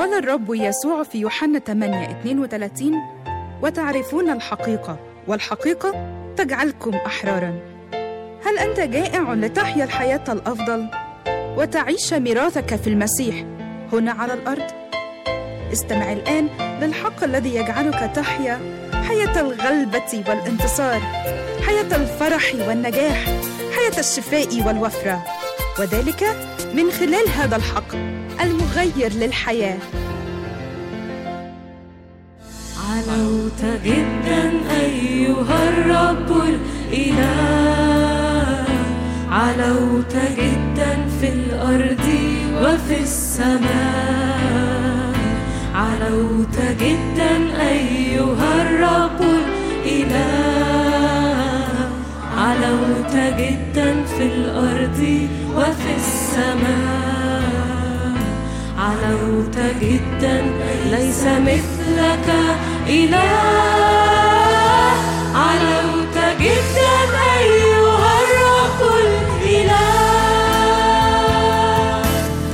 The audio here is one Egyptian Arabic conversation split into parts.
قال الرب يسوع في يوحنا 8 32 وتعرفون الحقيقة والحقيقة تجعلكم أحرارا هل أنت جائع لتحيا الحياة الأفضل وتعيش ميراثك في المسيح هنا على الأرض؟ استمع الآن للحق الذي يجعلك تحيا حياة الغلبة والانتصار حياة الفرح والنجاح حياة الشفاء والوفرة وذلك من خلال هذا الحق المغير للحياة علوت جدا أيها الرب الإله علوت جدا في الأرض وفي السماء علوت جدا أيها الرب الإله علوت جدا في الأرض وفي السماء علوت جدا ليس مثلك إله علوت جدا أيها الرب الإله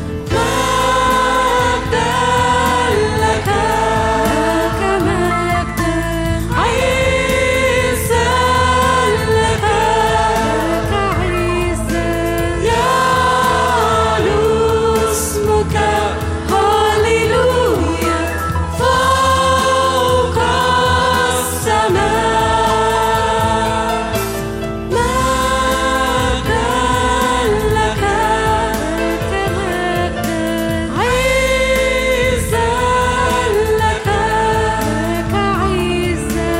مجدا لك لك مجدا عيسى لك لك عيسى يعلو اسمك هاليلويا فوق السماء مجدا لك لك مجدا عيسى لك لك عيسى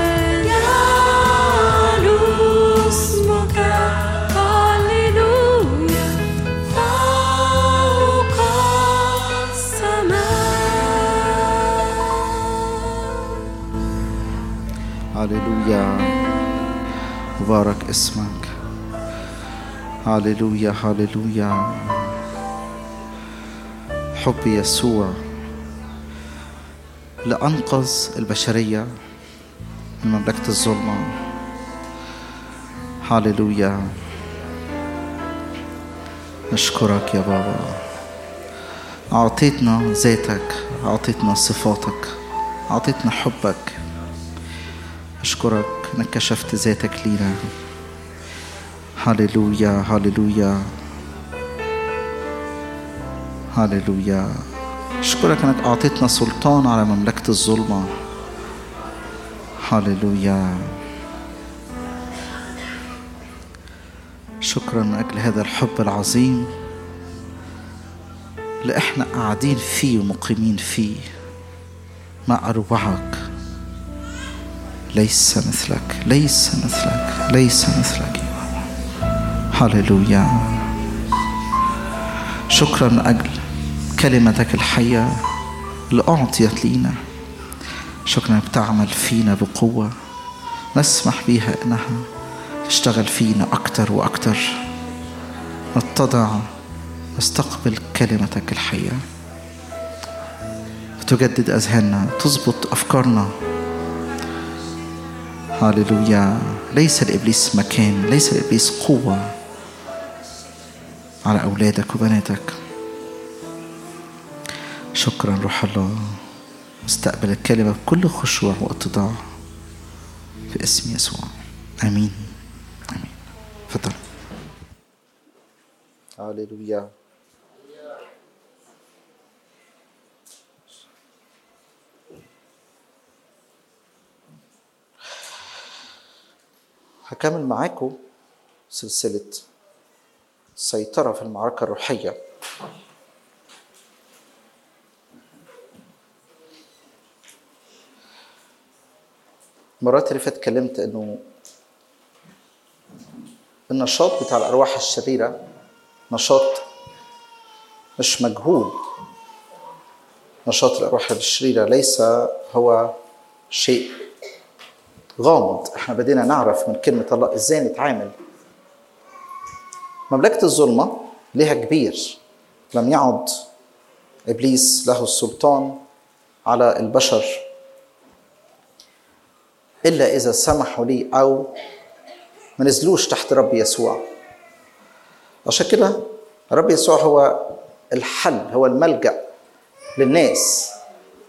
يعلو اسمك هاليلويا فوق السماء هللويا مبارك اسمك هللويا هللويا حب يسوع لأنقذ البشرية من مملكة الظلمة هللويا نشكرك يا بابا أعطيتنا ذاتك أعطيتنا صفاتك أعطيتنا حبك أشكرك إنك كشفت ذاتك لينا هللويا هللويا هللويا أشكرك إنك أعطيتنا سلطان على مملكة الظلمة هللويا شكرا من أجل هذا الحب العظيم اللي إحنا قاعدين فيه ومقيمين فيه مع أرواحك ليس مثلك ليس مثلك ليس مثلك يا بابا هللويا شكرا من أجل كلمتك الحية اللي أعطيت لينا شكرا انك بتعمل فينا بقوة نسمح بيها إنها تشتغل فينا أكتر وأكتر نتضع نستقبل كلمتك الحية تجدد أذهاننا تظبط أفكارنا هللويا ليس لإبليس مكان ليس لإبليس قوة على أولادك وبناتك شكرا روح الله استقبل الكلمة بكل خشوع واتضاع في اسم يسوع آمين آمين تفضل هللويا هكمل معاكم سلسلة سيطرة في المعركة الروحية المرات اللي فاتت اتكلمت انه النشاط بتاع الارواح الشريره نشاط مش مجهول نشاط الارواح الشريره ليس هو شيء غامض احنا بدينا نعرف من كلمه الله ازاي نتعامل مملكه الظلمه لها كبير لم يعد ابليس له السلطان على البشر الا اذا سمحوا لي او ما نزلوش تحت رب يسوع عشان كده رب يسوع هو الحل هو الملجا للناس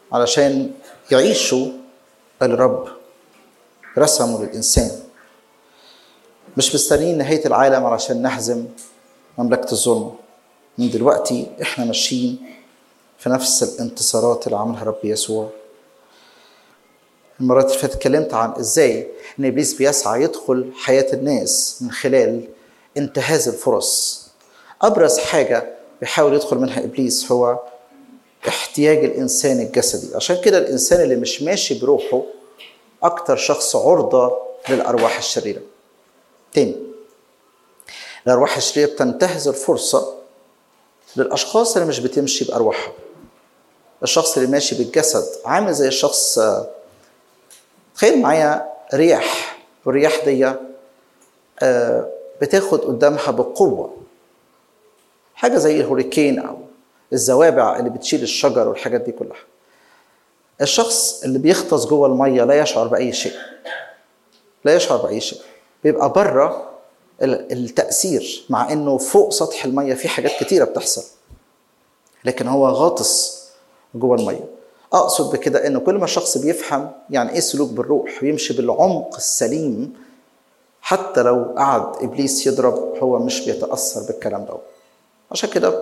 علشان يعيشوا الرب رسمه للإنسان مش مستنيين نهاية العالم علشان نهزم مملكة الظلم من دلوقتي احنا ماشيين في نفس الانتصارات اللي عملها رب يسوع المرات اللي فاتت اتكلمت عن ازاي ان ابليس بيسعى يدخل حياه الناس من خلال انتهاز الفرص ابرز حاجه بيحاول يدخل منها ابليس هو احتياج الانسان الجسدي عشان كده الانسان اللي مش ماشي بروحه اكتر شخص عرضه للارواح الشريره تاني الارواح الشريره بتنتهز الفرصه للاشخاص اللي مش بتمشي بارواحها الشخص اللي ماشي بالجسد عامل زي الشخص تخيل معايا رياح والرياح دي آه، بتاخد قدامها بقوة حاجة زي الهوريكين أو الزوابع اللي بتشيل الشجر والحاجات دي كلها الشخص اللي بيغطس جوه المية لا يشعر بأي شيء لا يشعر بأي شيء بيبقى بره ال- التأثير مع إنه فوق سطح المية في حاجات كتيرة بتحصل لكن هو غاطس جوه الميه اقصد بكده ان كل ما الشخص بيفهم يعني ايه سلوك بالروح ويمشي بالعمق السليم حتى لو قعد ابليس يضرب هو مش بيتاثر بالكلام ده عشان كده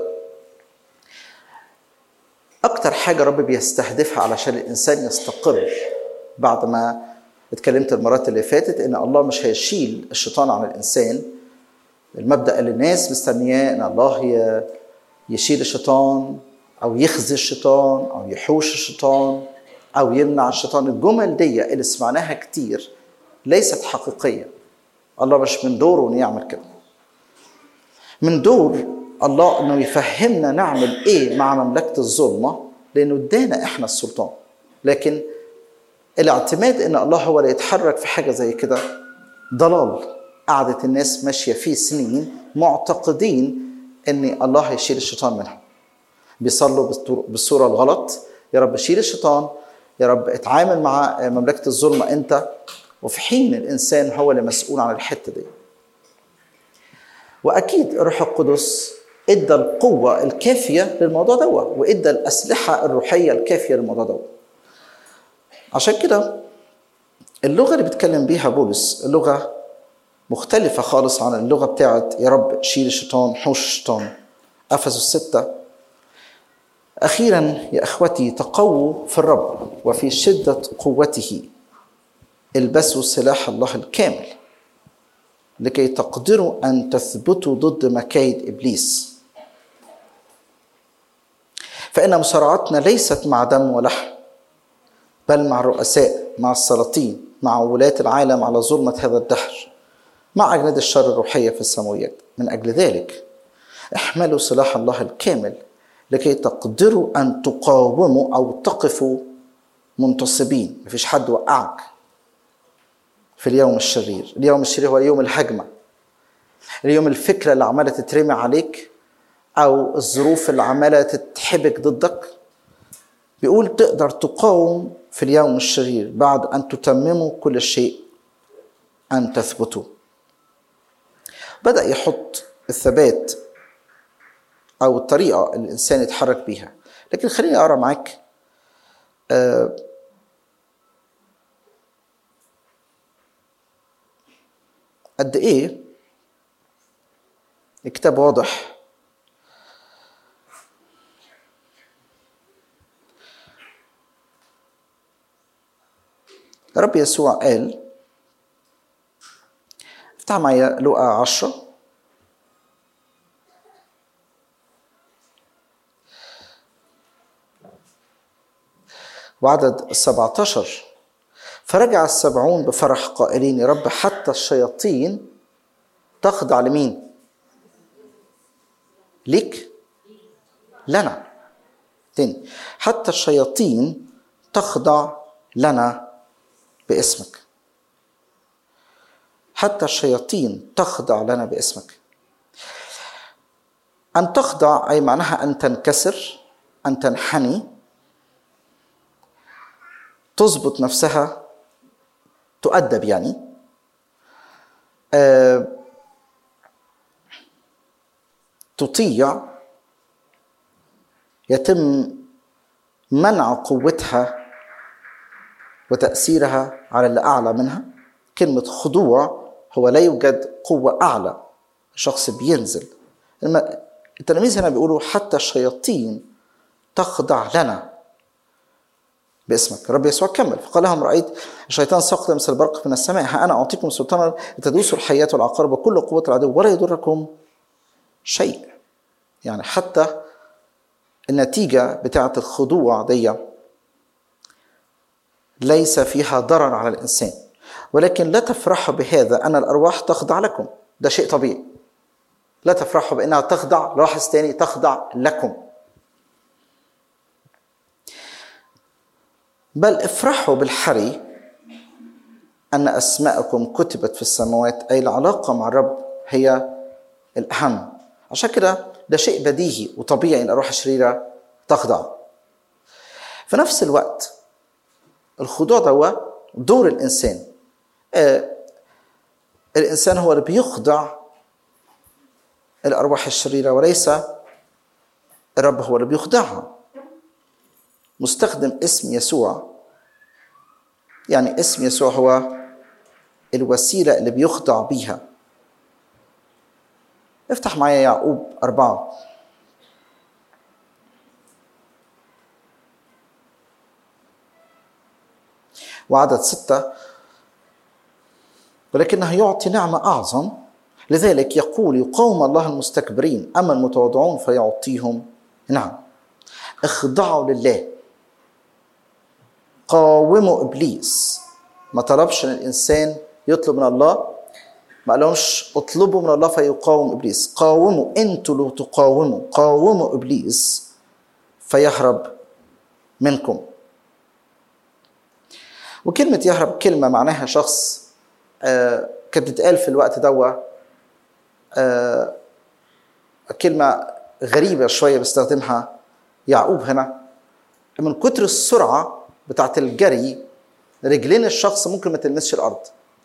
اكتر حاجه رب بيستهدفها علشان الانسان يستقر بعد ما اتكلمت المرات اللي فاتت ان الله مش هيشيل الشيطان عن الانسان المبدا اللي الناس مستنياه ان الله ي- يشيل الشيطان او يخزي الشيطان او يحوش الشيطان او يمنع الشيطان الجمل دي اللي سمعناها كتير ليست حقيقيه الله مش من دوره انه يعمل كده من دور الله انه يفهمنا نعمل ايه مع مملكه الظلمه لانه ادانا احنا السلطان لكن الاعتماد ان الله هو اللي يتحرك في حاجه زي كده ضلال قعدت الناس ماشيه فيه سنين معتقدين ان الله هيشيل الشيطان منهم بيصلوا بالطر- بالصوره الغلط يا رب شيل الشيطان يا رب اتعامل مع مملكه الظلمه انت وفي حين الانسان هو اللي مسؤول عن الحته دي واكيد الروح القدس ادى القوه الكافيه للموضوع ده وادى الاسلحه الروحيه الكافيه للموضوع ده عشان كده اللغه اللي بيتكلم بيها بولس اللغه مختلفه خالص عن اللغه بتاعت يا رب شيل الشيطان حوش الشيطان افسس ستة اخيرا يا اخوتي تقووا في الرب وفي شده قوته البسوا سلاح الله الكامل لكي تقدروا ان تثبتوا ضد مكايد ابليس فان مصارعتنا ليست مع دم ولحم بل مع الرؤساء مع السلاطين مع ولاة العالم على ظلمة هذا الدهر مع أجناد الشر الروحية في السماويات من أجل ذلك احملوا سلاح الله الكامل لكي تقدروا أن تقاوموا أو تقفوا منتصبين مفيش حد وقعك في اليوم الشرير اليوم الشرير هو يوم الهجمة اليوم الفكرة اللي عمالة تترمي عليك أو الظروف اللي عمالة تتحبك ضدك بيقول تقدر تقاوم في اليوم الشرير بعد أن تتمموا كل شيء أن تثبتوا بدأ يحط الثبات أو الطريقة اللي الإنسان يتحرك بيها لكن خليني أقرأ معاك آه، قد إيه الكتاب واضح رب يسوع قال افتح معايا لقا عشرة وعدد السبعة عشر فرجع السبعون بفرح قائلين يا رب حتى الشياطين تخضع لمين ليك لنا تاني حتى الشياطين تخضع لنا باسمك حتى الشياطين تخضع لنا باسمك ان تخضع اي معناها ان تنكسر ان تنحني تظبط نفسها تؤدب يعني آه، تطيع يتم منع قوتها وتأثيرها على اللي أعلى منها كلمة خضوع هو لا يوجد قوة أعلى شخص بينزل لما التلاميذ هنا بيقولوا حتى الشياطين تخضع لنا باسمك الرب يسوع كمل فقال لهم رأيت الشيطان سقط مثل البرق من السماء ها أنا أعطيكم سلطانا لتدوسوا الحياة والعقارب وكل قوة العدو ولا يضركم شيء يعني حتى النتيجة بتاعة الخضوع دي ليس فيها ضرر على الإنسان ولكن لا تفرحوا بهذا أن الأرواح تخضع لكم ده شيء طبيعي لا تفرحوا بأنها تخضع لاحظ تاني تخضع لكم بل افرحوا بالحري أن أسماءكم كتبت في السماوات أي العلاقة مع الرب هي الأهم عشان كده ده شيء بديهي وطبيعي أن الأرواح الشريرة تخضع في نفس الوقت الخضوع ده دور الإنسان آه الإنسان هو اللي بيخضع الأرواح الشريرة وليس الرب هو اللي بيخضعها مستخدم اسم يسوع يعني اسم يسوع هو الوسيلة اللي بيخضع بيها افتح معايا يعقوب أربعة وعدد ستة ولكنه يعطي نعمة أعظم لذلك يقول يقاوم الله المستكبرين أما المتواضعون فيعطيهم نعم اخضعوا لله قاوموا ابليس ما طلبش ان الانسان يطلب من الله ما قالهمش اطلبوا من الله فيقاوم ابليس قاوموا انتوا اللي تقاوموا قاوموا ابليس فيهرب منكم وكلمة يهرب كلمة معناها شخص آه كانت بتتقال في الوقت دوا آه كلمة غريبة شوية بيستخدمها يعقوب هنا من كتر السرعة بتاعت الجري رجلين الشخص ممكن ما تلمسش الارض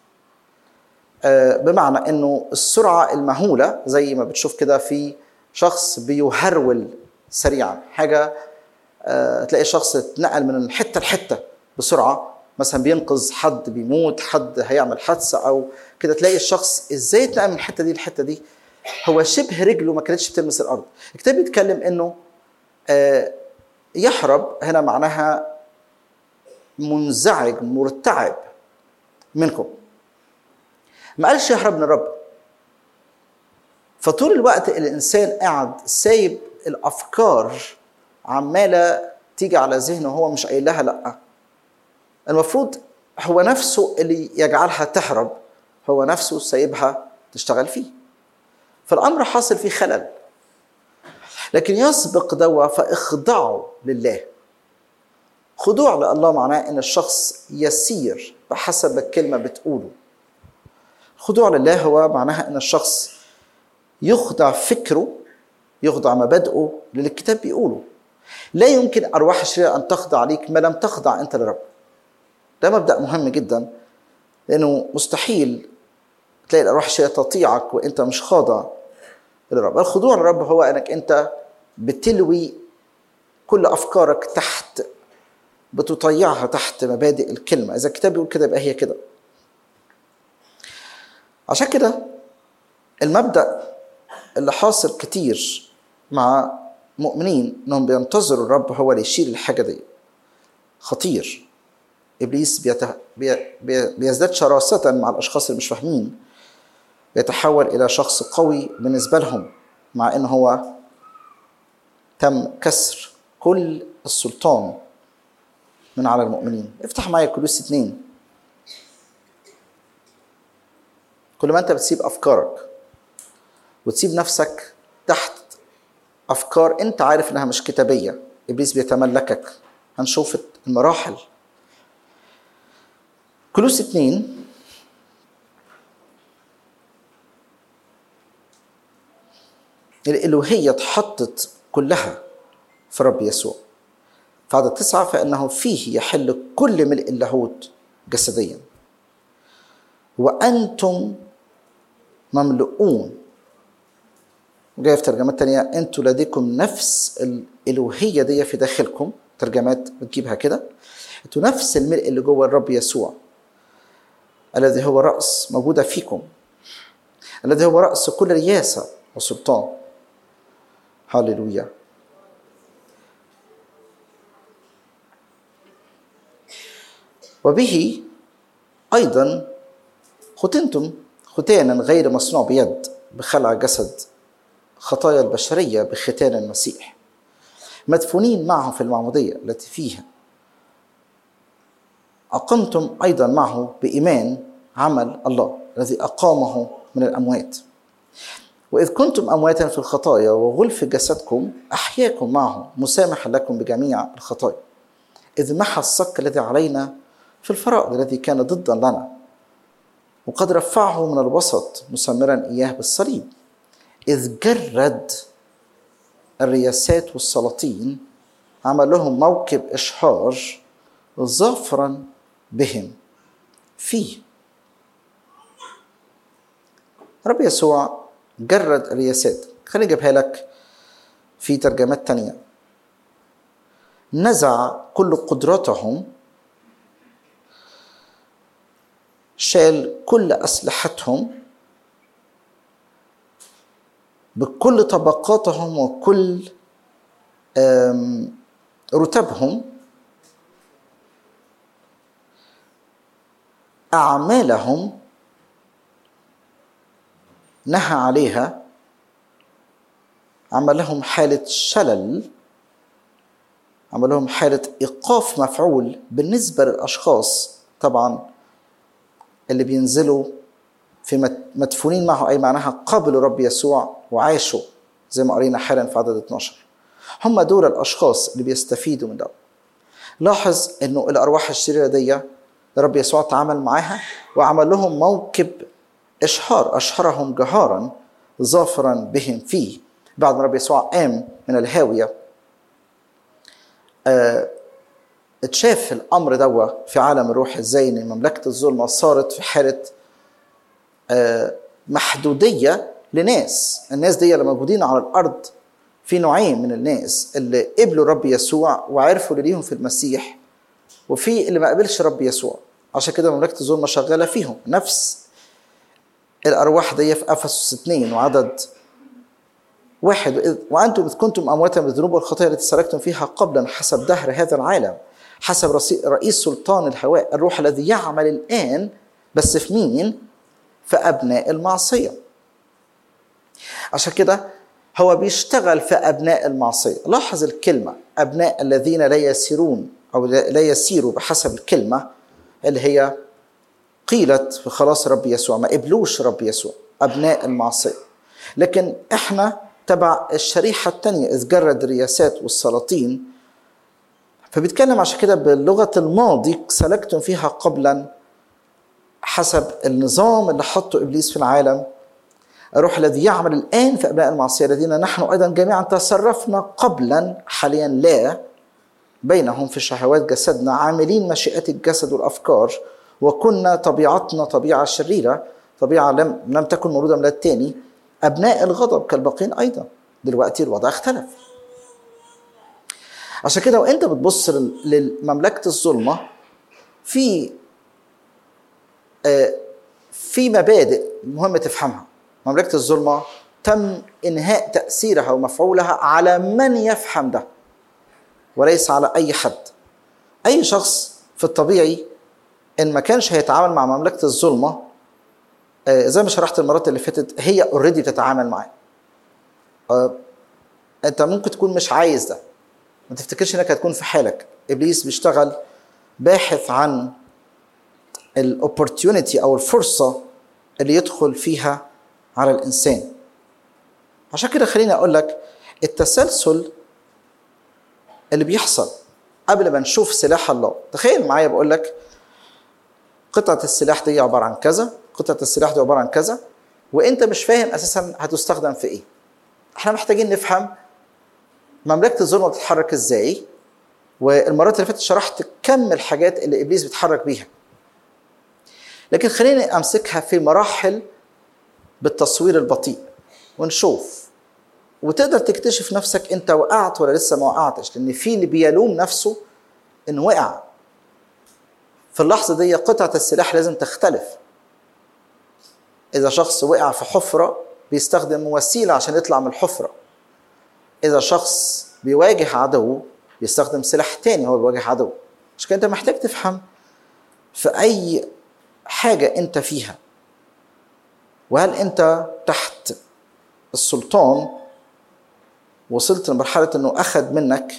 بمعنى انه السرعه المهوله زي ما بتشوف كده في شخص بيهرول سريعا حاجه تلاقي شخص اتنقل من حته لحته بسرعه مثلا بينقذ حد بيموت حد هيعمل حادثه او كده تلاقي الشخص ازاي اتنقل من الحته دي للحته دي هو شبه رجله ما كانتش بتلمس الارض الكتاب بيتكلم انه يهرب هنا معناها منزعج مرتعب منكم ما قالش يهرب من الرب فطول الوقت الانسان قاعد سايب الافكار عماله تيجي على ذهنه وهو مش قايل لها لا المفروض هو نفسه اللي يجعلها تهرب هو نفسه سايبها تشتغل فيه فالامر حاصل فيه خلل لكن يسبق دوا فاخضعوا لله خضوع لله معناه ان الشخص يسير بحسب الكلمه بتقوله الخضوع لله هو معناها ان الشخص يخضع فكره يخضع مبادئه للي الكتاب بيقوله لا يمكن ارواح الشريره ان تخضع ليك ما لم تخضع انت للرب ده مبدا مهم جدا لانه مستحيل تلاقي الارواح الشريره تطيعك وانت مش خاضع للرب الخضوع للرب هو انك انت بتلوي كل افكارك تحت بتطيعها تحت مبادئ الكلمة إذا الكتاب بيقول كده يبقى هي كده عشان كده المبدأ اللي حاصل كتير مع مؤمنين انهم بينتظروا الرب هو اللي يشيل الحاجة دي خطير ابليس بيته... بي... بي... بيزداد شراسة مع الاشخاص اللي مش فاهمين بيتحول الى شخص قوي بالنسبة لهم مع ان هو تم كسر كل السلطان من على المؤمنين افتح معايا كلوس اتنين كل ما انت بتسيب افكارك وتسيب نفسك تحت افكار انت عارف انها مش كتابيه ابليس بيتملكك هنشوف المراحل كلوس اتنين الالوهيه اتحطت كلها في الرب يسوع في عدد تسعة فإنه فيه يحل كل ملء اللاهوت جسديا وأنتم مملؤون جاي في ترجمة تانية أنتوا لديكم نفس الإلوهية دي في داخلكم ترجمات بتجيبها كده انتوا نفس الملء اللي جوه الرب يسوع الذي هو رأس موجودة فيكم الذي هو رأس كل رياسة وسلطان هللويا وبه أيضا ختنتم ختانا غير مصنوع بيد بخلع جسد خطايا البشرية بختان المسيح مدفونين معه في المعمودية التي فيها أقمتم أيضا معه بإيمان عمل الله الذي أقامه من الأموات وإذ كنتم أمواتا في الخطايا وغلف جسدكم أحياكم معه مسامحا لكم بجميع الخطايا إذ محى الصك الذي علينا في الفرائض الذي كان ضدا لنا وقد رفعه من الوسط مسمرا إياه بالصليب إذ جرد الرياسات والسلاطين عمل لهم موكب إشهار ظافرا بهم فيه رب يسوع جرد الرياسات خليني اجيبها لك في ترجمات تانية نزع كل قدرتهم شال كل أسلحتهم بكل طبقاتهم وكل آم، رتبهم أعمالهم نهى عليها عمل لهم حالة شلل عمل لهم حالة إيقاف مفعول بالنسبة للأشخاص طبعا اللي بينزلوا في مت- مدفونين معه أي معناها قبلوا رب يسوع وعاشوا زي ما قرينا حالا في عدد 12 هم دول الأشخاص اللي بيستفيدوا من ده لاحظ انه الارواح الشريره دي رب يسوع تعامل معاها وعمل لهم موكب اشهار اشهرهم جهارا ظافرا بهم فيه بعد ما رب يسوع قام من الهاويه آه، اتشاف الامر دوا في عالم الروح ازاي ان مملكه الظلمه صارت في حاله آه، محدوديه لناس الناس دي اللي موجودين على الارض في نوعين من الناس اللي قبلوا رب يسوع وعرفوا اللي ليهم في المسيح وفي اللي ما قبلش رب يسوع عشان كده مملكه الظلمه شغاله فيهم نفس الارواح دي في افسس 2 وعدد واحد وإذ وانتم اذ كنتم امواتا بالذنوب والخطايا التي سلكتم فيها قبلا حسب دهر هذا العالم حسب رصي- رئيس سلطان الهواء الروح الذي يعمل الان بس في مين؟ في ابناء المعصيه عشان كده هو بيشتغل في ابناء المعصيه لاحظ الكلمه ابناء الذين لا يسيرون او لا لا يسيروا بحسب الكلمه اللي هي قيلت في خلاص رب يسوع ما قبلوش رب يسوع ابناء المعصيه لكن احنا تبع الشريحه الثانيه اذ جرد الرياسات والسلاطين فبيتكلم عشان كده بلغه الماضي سلكتم فيها قبلا حسب النظام اللي حطه ابليس في العالم الروح الذي يعمل الان في ابناء المعصيه الذين نحن ايضا جميعا تصرفنا قبلا حاليا لا بينهم في شهوات جسدنا عاملين مشيئات الجسد والافكار وكنا طبيعتنا طبيعه شريره طبيعه لم لم تكن مولوده من الثاني ابناء الغضب كالباقين ايضا دلوقتي الوضع اختلف عشان كده وانت بتبص لل- لمملكه الظلمه في آه، في مبادئ مهم تفهمها مملكه الظلمه تم انهاء تاثيرها ومفعولها على من يفهم ده وليس على اي حد اي شخص في الطبيعي ان ما كانش هيتعامل مع مملكه الظلمه آه، زي ما شرحت المرات اللي فاتت هي اوريدي بتتعامل معاه آه، انت ممكن تكون مش عايز ده ما تفتكرش انك هتكون في حالك ابليس بيشتغل باحث عن الاوبورتيونيتي او الفرصه اللي يدخل فيها على الانسان عشان كده خليني اقول لك التسلسل اللي بيحصل قبل ما نشوف سلاح الله تخيل معايا بقول لك قطعة السلاح دي عبارة عن كذا قطعة السلاح دي عبارة عن كذا وانت مش فاهم اساسا هتستخدم في ايه احنا محتاجين نفهم مملكة الظلمة بتتحرك ازاي والمرات اللي فاتت شرحت كم الحاجات اللي ابليس بيتحرك بيها لكن خليني امسكها في مراحل بالتصوير البطيء ونشوف وتقدر تكتشف نفسك انت وقعت ولا لسه ما وقعتش لان في اللي بيلوم نفسه انه وقع في اللحظه دي قطعه السلاح لازم تختلف اذا شخص وقع في حفره بيستخدم وسيله عشان يطلع من الحفره اذا شخص بيواجه عدو بيستخدم سلاح تاني هو بيواجه عدو مش كده انت محتاج تفهم في اي حاجه انت فيها وهل انت تحت السلطان وصلت لمرحله انه اخذ منك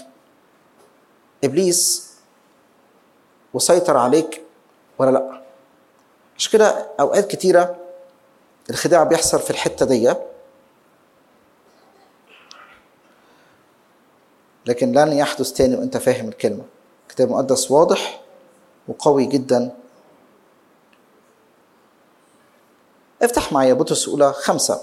ابليس وسيطر عليك ولا لا مش كده اوقات كتيره الخداع بيحصل في الحته دي لكن لن يحدث تاني وانت فاهم الكلمه الكتاب المقدس واضح وقوي جدا افتح معايا بطرس الاولى خمسه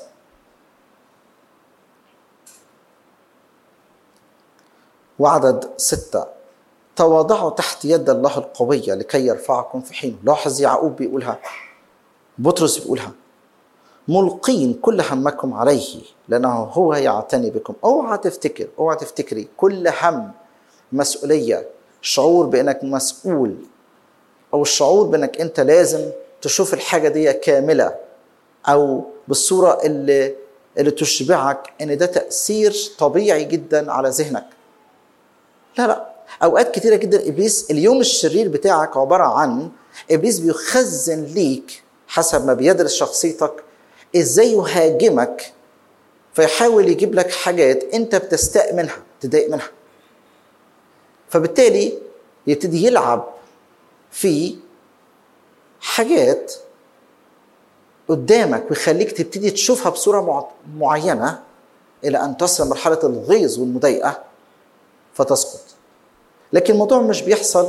وعدد ستة تواضعوا تحت يد الله القوية لكي يرفعكم في حينه لاحظ يعقوب بيقولها بطرس بيقولها ملقين كل همكم عليه لأنه هو يعتني بكم اوعى تفتكر اوعى تفتكري كل هم مسؤولية شعور بأنك مسؤول أو الشعور بأنك أنت لازم تشوف الحاجة دي كاملة أو بالصورة اللي اللي تشبعك ان ده تاثير طبيعي جدا على ذهنك لا لا اوقات كتيره جدا ابليس اليوم الشرير بتاعك عباره عن ابليس بيخزن ليك حسب ما بيدرس شخصيتك ازاي يهاجمك فيحاول يجيب لك حاجات انت بتستاء منها تضايق منها فبالتالي يبتدي يلعب في حاجات قدامك ويخليك تبتدي تشوفها بصوره مع- معينه الى ان تصل مرحله الغيظ والمضايقه فتسقط لكن الموضوع مش بيحصل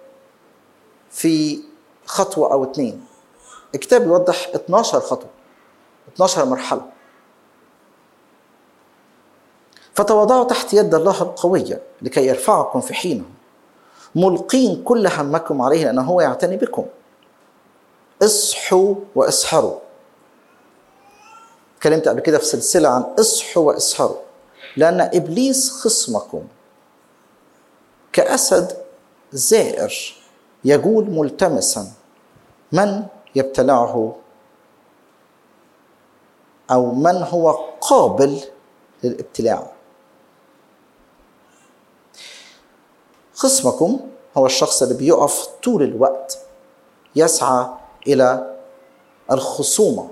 في خطوه او اتنين الكتاب يوضح 12 خطوه 12 مرحله فتواضعوا تحت يد الله القويه لكي يرفعكم في حينه ملقين كل همكم عليه لانه هو يعتني بكم اصحوا واسهروا اتكلمت قبل كده في سلسله عن اصحوا واسهروا لان ابليس خصمكم كاسد زائر يجول ملتمسا من يبتلعه او من هو قابل للابتلاع خصمكم هو الشخص اللي بيقف طول الوقت يسعى الى الخصومه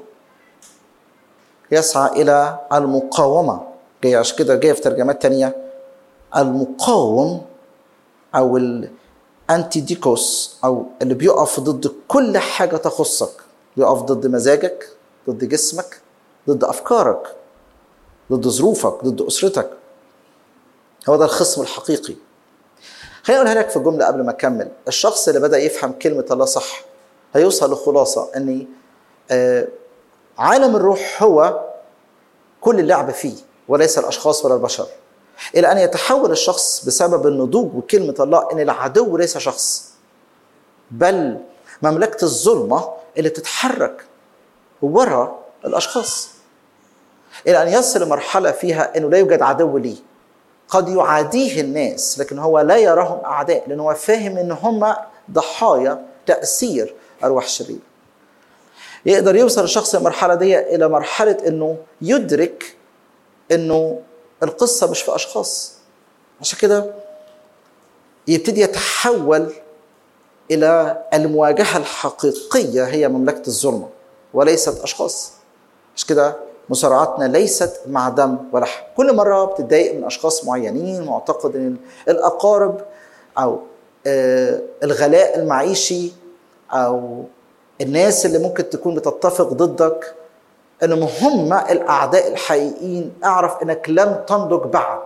يسعى الى المقاومه جاي عشان كده جايه في ترجمات تانية المقاوم او الانتي ديكوس او اللي بيقف ضد كل حاجه تخصك بيقف ضد مزاجك ضد جسمك ضد افكارك ضد ظروفك ضد اسرتك هو ده الخصم الحقيقي خليني اقولها لك في جمله قبل ما اكمل الشخص اللي بدا يفهم كلمه الله صح هيوصل لخلاصه ان آه، عالم الروح هو كل اللعب فيه وليس الاشخاص ولا البشر الى ان يتحول الشخص بسبب النضوج وكلمه الله ان العدو ليس شخص بل مملكه الظلمه اللي تتحرك ورا الاشخاص الى ان يصل لمرحله فيها انه لا يوجد عدو ليه قد يعاديه الناس لكن هو لا يراهم اعداء لان هو فاهم ان هم ضحايا تاثير ارواح شريره يقدر يوصل الشخص المرحله دي الى مرحله انه يدرك انه القصه مش في اشخاص عشان كده يبتدي يتحول الى المواجهه الحقيقيه هي مملكه الظلمه وليست اشخاص عشان كده مصارعتنا ليست مع دم ولحم كل مره بتتضايق من اشخاص معينين معتقد ان الاقارب او آه، الغلاء المعيشي او الناس اللي ممكن تكون بتتفق ضدك انهم هم الاعداء الحقيقيين اعرف انك لم تنضج بعد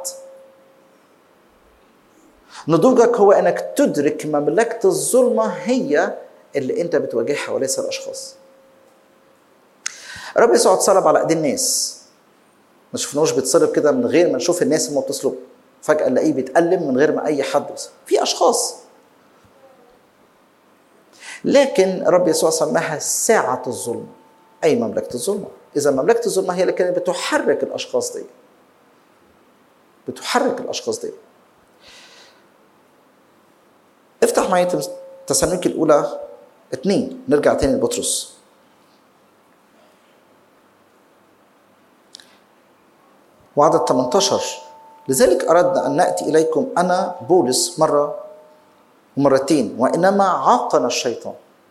نضوجك هو انك تدرك مملكه الظلمه هي اللي انت بتواجهها وليس الاشخاص الرب يسوع اتصلب على ايدي الناس ما شفناهوش بيتصلب كده من غير ما نشوف الناس اللي بتصلب فجاه نلاقيه بيتألم من غير ما اي حد يصلب. في اشخاص لكن الرب يسوع سماها ساعة الظلمة أي مملكة الظلمة إذا مملكة الظلمة هي اللي كانت بتحرك الأشخاص دي بتحرك الاشخاص دي افتح معايا تمس- تسالونيك الاولى اتنين نرجع تاني لبطرس وعدد 18 لذلك أردنا أن نأتي إليكم أنا بولس مرة ومرتين وإنما عاقنا الشيطان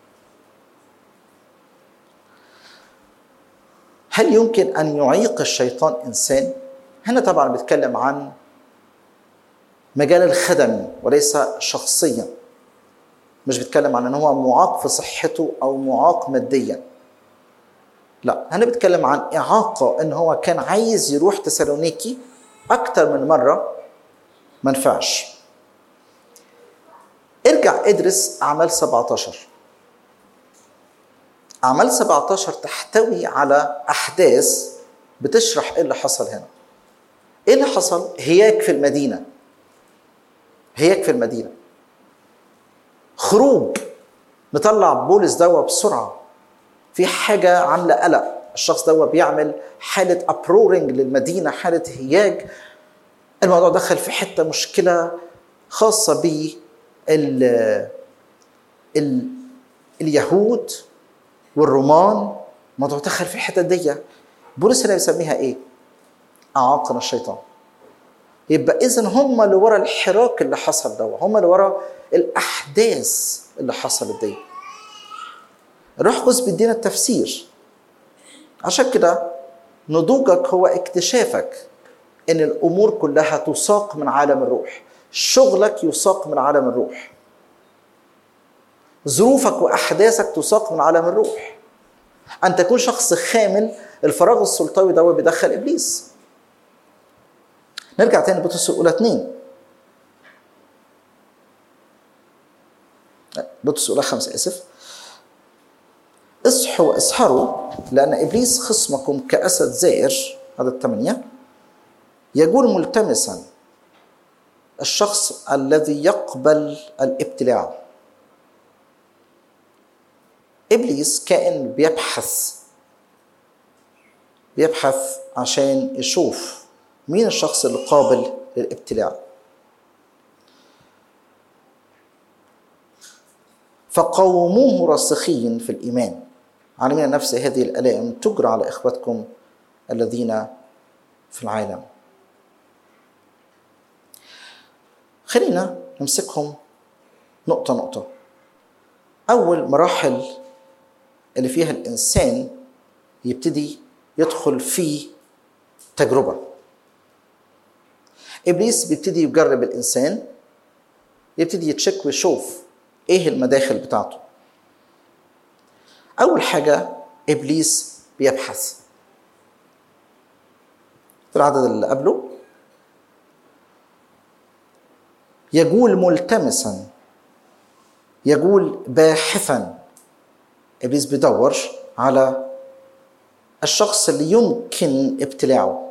هل يمكن أن يعيق الشيطان إنسان؟ هنا طبعا بيتكلم عن مجال الخدمي وليس شخصيا مش بيتكلم عن ان هو معاق في صحته او معاق ماديا لا انا بتكلم عن اعاقه ان هو كان عايز يروح تسالونيكي اكتر من مره ما نفعش ارجع ادرس اعمال 17 اعمال 17 تحتوي على احداث بتشرح ايه اللي حصل هنا ايه اللي حصل هياك في المدينه هياك في المدينه خروج نطلع بولس دوا بسرعه في حاجه عامله قلق الشخص دوا بيعمل حاله ابرورنج للمدينه حاله هياج الموضوع دخل في حته مشكله خاصه ب ال ال اليهود والرومان الموضوع دخل في الحته دي بولس هنا بيسميها ايه؟ اعاقنا الشيطان يبقى اذا هم اللي ورا الحراك اللي حصل ده هم اللي ورا الاحداث اللي حصلت دي الروح القدس بيدينا التفسير عشان كده نضوجك هو اكتشافك ان الامور كلها تساق من عالم الروح شغلك يساق من عالم الروح ظروفك واحداثك تساق من عالم الروح ان تكون شخص خامل الفراغ السلطوي ده بيدخل ابليس نرجع تاني بطرس الاولى اتنين لا، بطرس الاولى خمسه اسف اصحوا واسهروا لان ابليس خصمكم كاسد زائر هذا الثمانيه يقول ملتمسا الشخص الذي يقبل الابتلاع ابليس كائن بيبحث بيبحث عشان يشوف مين الشخص اللي قابل للابتلاع فقوموه راسخين في الايمان عالمين نفس هذه الالام تجرى على اخوتكم الذين في العالم خلينا نمسكهم نقطه نقطه اول مراحل اللي فيها الانسان يبتدي يدخل في تجربه ابليس بيبتدي يجرب الانسان يبتدي يتشك ويشوف ايه المداخل بتاعته اول حاجه ابليس بيبحث في العدد اللي قبله يجول ملتمسا يجول باحثا ابليس بيدور على الشخص اللي يمكن ابتلاعه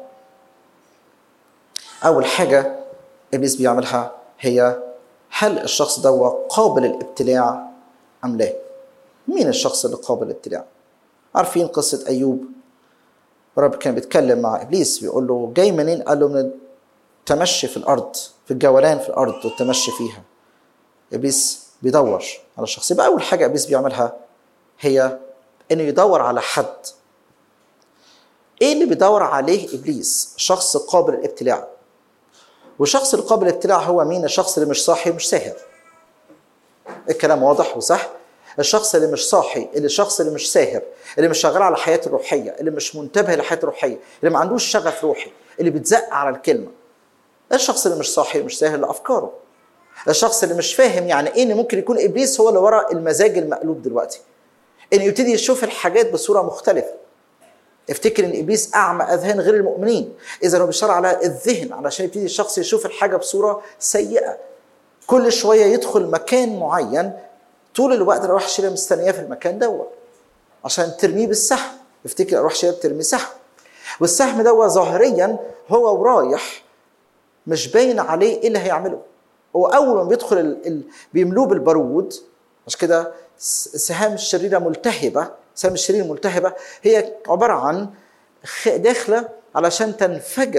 اول حاجه ابليس بيعملها هي هل الشخص ده قابل الابتلاع ام لا مين الشخص اللي قابل الابتلاع عارفين قصه ايوب الرب كان بيتكلم مع ابليس بيقول له جاي منين قال له من التمشي في الارض في الجولان في الارض والتمشي فيها ابليس بيدور على شخص يبقى اول حاجه ابليس بيعملها هي انه يدور على حد ايه اللي بيدور عليه ابليس شخص قابل للابتلاع والشخص اللي قابل للابتلاع هو مين الشخص اللي مش صاحي ومش ساهر الكلام واضح وصح الشخص اللي مش صاحي اللي الشخص اللي مش ساهر اللي مش شغال على حياته الروحيه اللي مش منتبه لحياته الروحيه اللي ما عندوش شغف روحي اللي بيتزق على الكلمه الشخص اللي مش صاحي ومش ساهر لافكاره الشخص اللي مش فاهم يعني ايه ان ممكن يكون ابليس هو اللي ورا المزاج المقلوب دلوقتي انه يبتدي يشوف الحاجات بصوره مختلفه افتكر ان ابليس اعمى اذهان غير المؤمنين اذا هو بيشتغل على الذهن علشان يبتدي الشخص يشوف الحاجه بصوره سيئه كل شويه يدخل مكان معين طول الوقت الارواح الشريره مستنياه في المكان دوت عشان ترميه بالسهم افتكر الارواح الشريره بترمي سهم والسهم دوت ظاهريا هو ورايح مش باين عليه ايه اللي هيعمله هو اول ما بيدخل ال... ال... بيملوه بالبارود عشان كده سهام الشريره ملتهبه سهام الشرير الملتهبه هي عباره عن داخله علشان تنفجر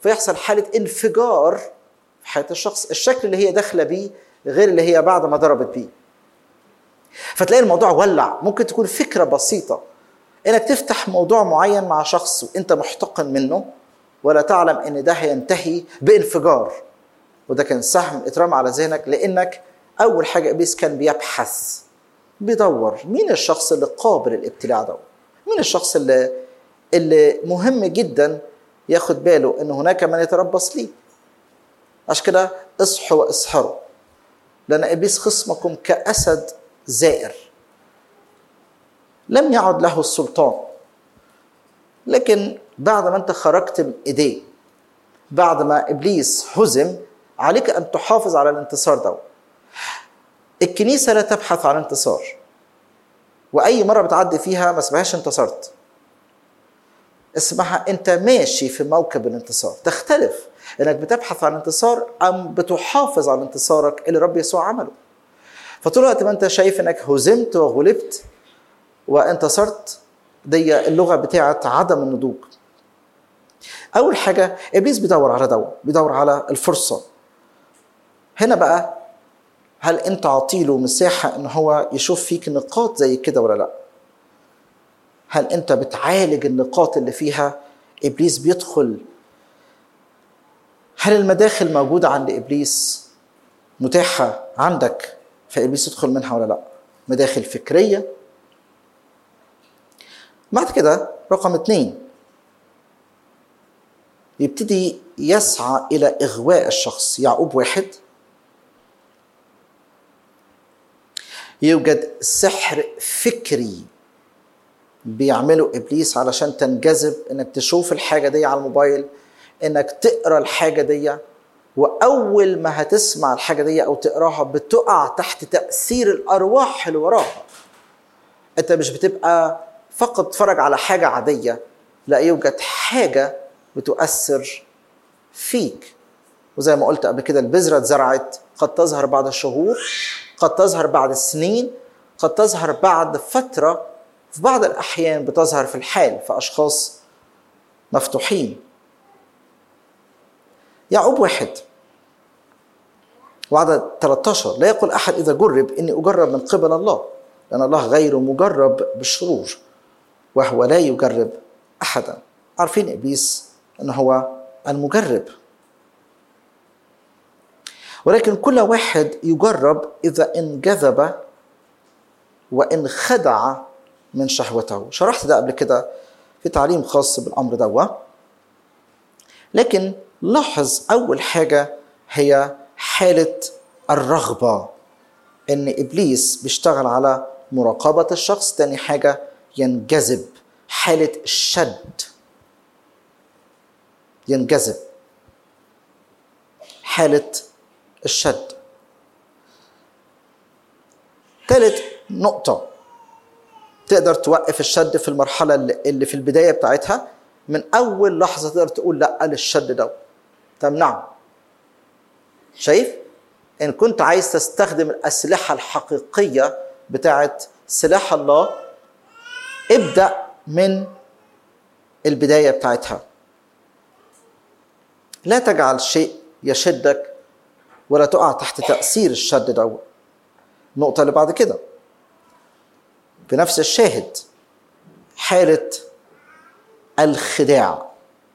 فيحصل حاله انفجار في حياه الشخص الشكل اللي هي داخله بيه غير اللي هي بعد ما ضربت بيه فتلاقي الموضوع ولع ممكن تكون فكره بسيطه انك تفتح موضوع معين مع شخص وانت محتقن منه ولا تعلم ان ده هينتهي بانفجار وده كان سهم اترمى على ذهنك لانك اول حاجه ابليس كان بيبحث بيدور مين الشخص اللي قابل للابتلاع ده مين الشخص اللي اللي مهم جدا ياخد باله ان هناك من يتربص ليه عشان كده اصحوا واسهروا لان ابليس خصمكم كاسد زائر لم يعد له السلطان لكن بعد ما انت خرجت من ايديه بعد ما ابليس هزم عليك ان تحافظ على الانتصار ده الكنيسه لا تبحث عن انتصار واي مره بتعدي فيها ما اسمهاش انتصرت اسمها انت ماشي في موكب الانتصار تختلف انك بتبحث عن انتصار ام بتحافظ على انتصارك اللي رب يسوع عمله فطول الوقت ما انت شايف انك هزمت وغلبت وانتصرت دي اللغه بتاعت عدم النضوج اول حاجه ابليس بيدور على دواء بيدور على الفرصه هنا بقى هل انت عطيله مساحه ان هو يشوف فيك نقاط زي كده ولا لا هل انت بتعالج النقاط اللي فيها ابليس بيدخل هل المداخل موجوده عند ابليس متاحه عندك فابليس يدخل منها ولا لا مداخل فكريه بعد كده رقم اتنين يبتدي يسعى الى اغواء الشخص يعقوب واحد يوجد سحر فكري بيعمله ابليس علشان تنجذب انك تشوف الحاجه دي على الموبايل انك تقرا الحاجه دي واول ما هتسمع الحاجه دي او تقراها بتقع تحت تاثير الارواح اللي وراها انت مش بتبقى فقط تتفرج على حاجه عاديه لا يوجد حاجه بتؤثر فيك وزي ما قلت قبل كده البذره اتزرعت قد تظهر بعد شهور قد تظهر بعد سنين قد تظهر بعد فتره في بعض الاحيان بتظهر في الحال في اشخاص مفتوحين يعقوب واحد وعدد 13 لا يقول احد اذا جرب اني اجرب من قبل الله لان الله غير مجرب بالشرور وهو لا يجرب احدا عارفين ابليس ان هو المجرب ولكن كل واحد يجرب اذا انجذب وان خدع من شهوته شرحت ده قبل كده في تعليم خاص بالامر دوا لكن لاحظ اول حاجه هي حاله الرغبه ان ابليس بيشتغل على مراقبه الشخص تاني حاجه ينجذب حاله الشد ينجذب حاله الشد ثالث نقطه تقدر توقف الشد في المرحله اللي اللي في البدايه بتاعتها من اول لحظه تقدر تقول لا للشد ده تمنعه شايف ان كنت عايز تستخدم الاسلحه الحقيقيه بتاعت سلاح الله ابدا من البدايه بتاعتها لا تجعل شيء يشدك ولا تقع تحت تاثير الشد ده النقطه اللي بعد كده بنفس الشاهد حاله الخداع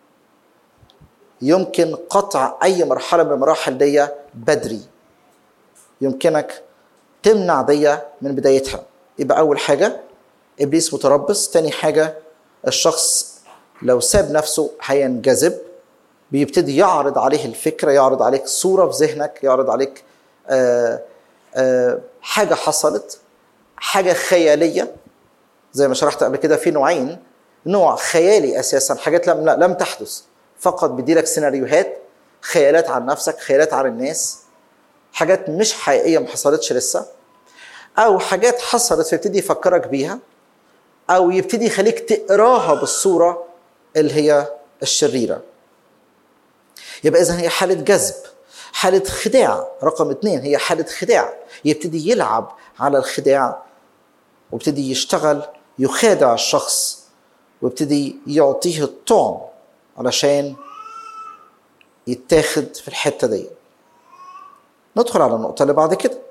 يمكن قطع اي مرحله من المراحل دي بدري يمكنك تمنع دي من بدايتها يبقى اول حاجه ابليس متربص تاني حاجه الشخص لو ساب نفسه هينجذب بيبتدي يعرض عليه الفكره يعرض عليك صوره في ذهنك يعرض عليك آآ آآ حاجه حصلت حاجه خياليه زي ما شرحت قبل كده في نوعين نوع خيالي اساسا حاجات لم لم تحدث فقط بيديلك سيناريوهات خيالات عن نفسك خيالات عن الناس حاجات مش حقيقيه ما حصلتش لسه او حاجات حصلت فيبتدي يفكرك بيها او يبتدي يخليك تقراها بالصوره اللي هي الشريره يبقى اذا هي حاله جذب حاله خداع رقم اثنين هي حاله خداع يبتدي يلعب على الخداع ويبتدي يشتغل يخادع الشخص ويبتدي يعطيه الطعم علشان يتاخد في الحته دي ندخل على النقطه اللي بعد كده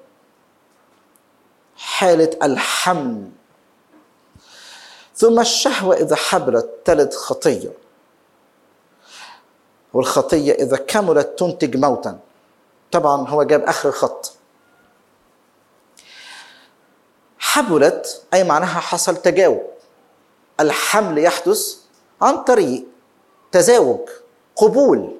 حاله الحمل ثم الشهوه اذا حبلت تلد خطيه والخطيه اذا كملت تنتج موتا طبعا هو جاب اخر الخط حبلت اي معناها حصل تجاوب الحمل يحدث عن طريق تزاوج قبول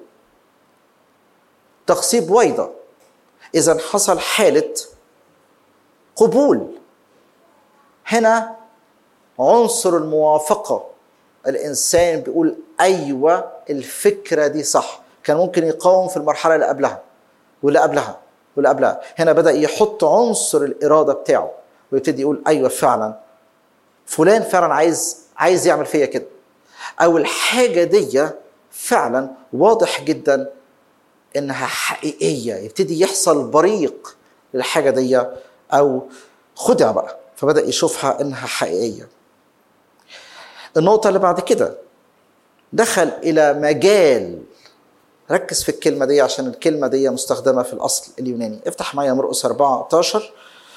تخصيب بويضة إذا حصل حالة قبول هنا عنصر الموافقة الإنسان بيقول أيوة الفكرة دي صح كان ممكن يقاوم في المرحلة اللي قبلها واللي قبلها واللي قبلها هنا بدأ يحط عنصر الإرادة بتاعه ويبتدي يقول أيوة فعلا فلان فعلا عايز عايز يعمل فيا كده او الحاجه دي فعلا واضح جدا انها حقيقيه يبتدي يحصل بريق للحاجه دي او خدع بقى فبدا يشوفها انها حقيقيه النقطه اللي بعد كده دخل الى مجال ركز في الكلمه دي عشان الكلمه دي مستخدمه في الاصل اليوناني افتح معايا مرقس 14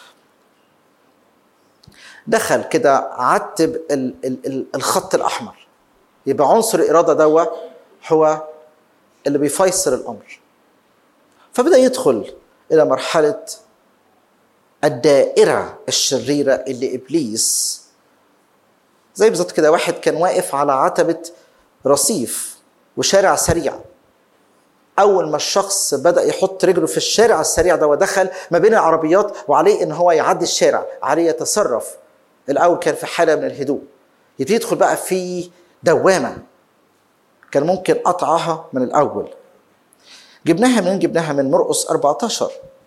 دخل كده عتب ال- ال- ال- الخط الاحمر يبقى عنصر الاراده دوا هو اللي بيفيصل الامر فبدا يدخل الى مرحله الدائره الشريره اللي ابليس زي بالظبط كده واحد كان واقف على عتبه رصيف وشارع سريع اول ما الشخص بدا يحط رجله في الشارع السريع ده ودخل ما بين العربيات وعليه ان هو يعدي الشارع عليه يتصرف الاول كان في حاله من الهدوء يبتدي يدخل بقى في دوامه كان ممكن قطعها من الاول جبناها منين جبناها من مرقس 14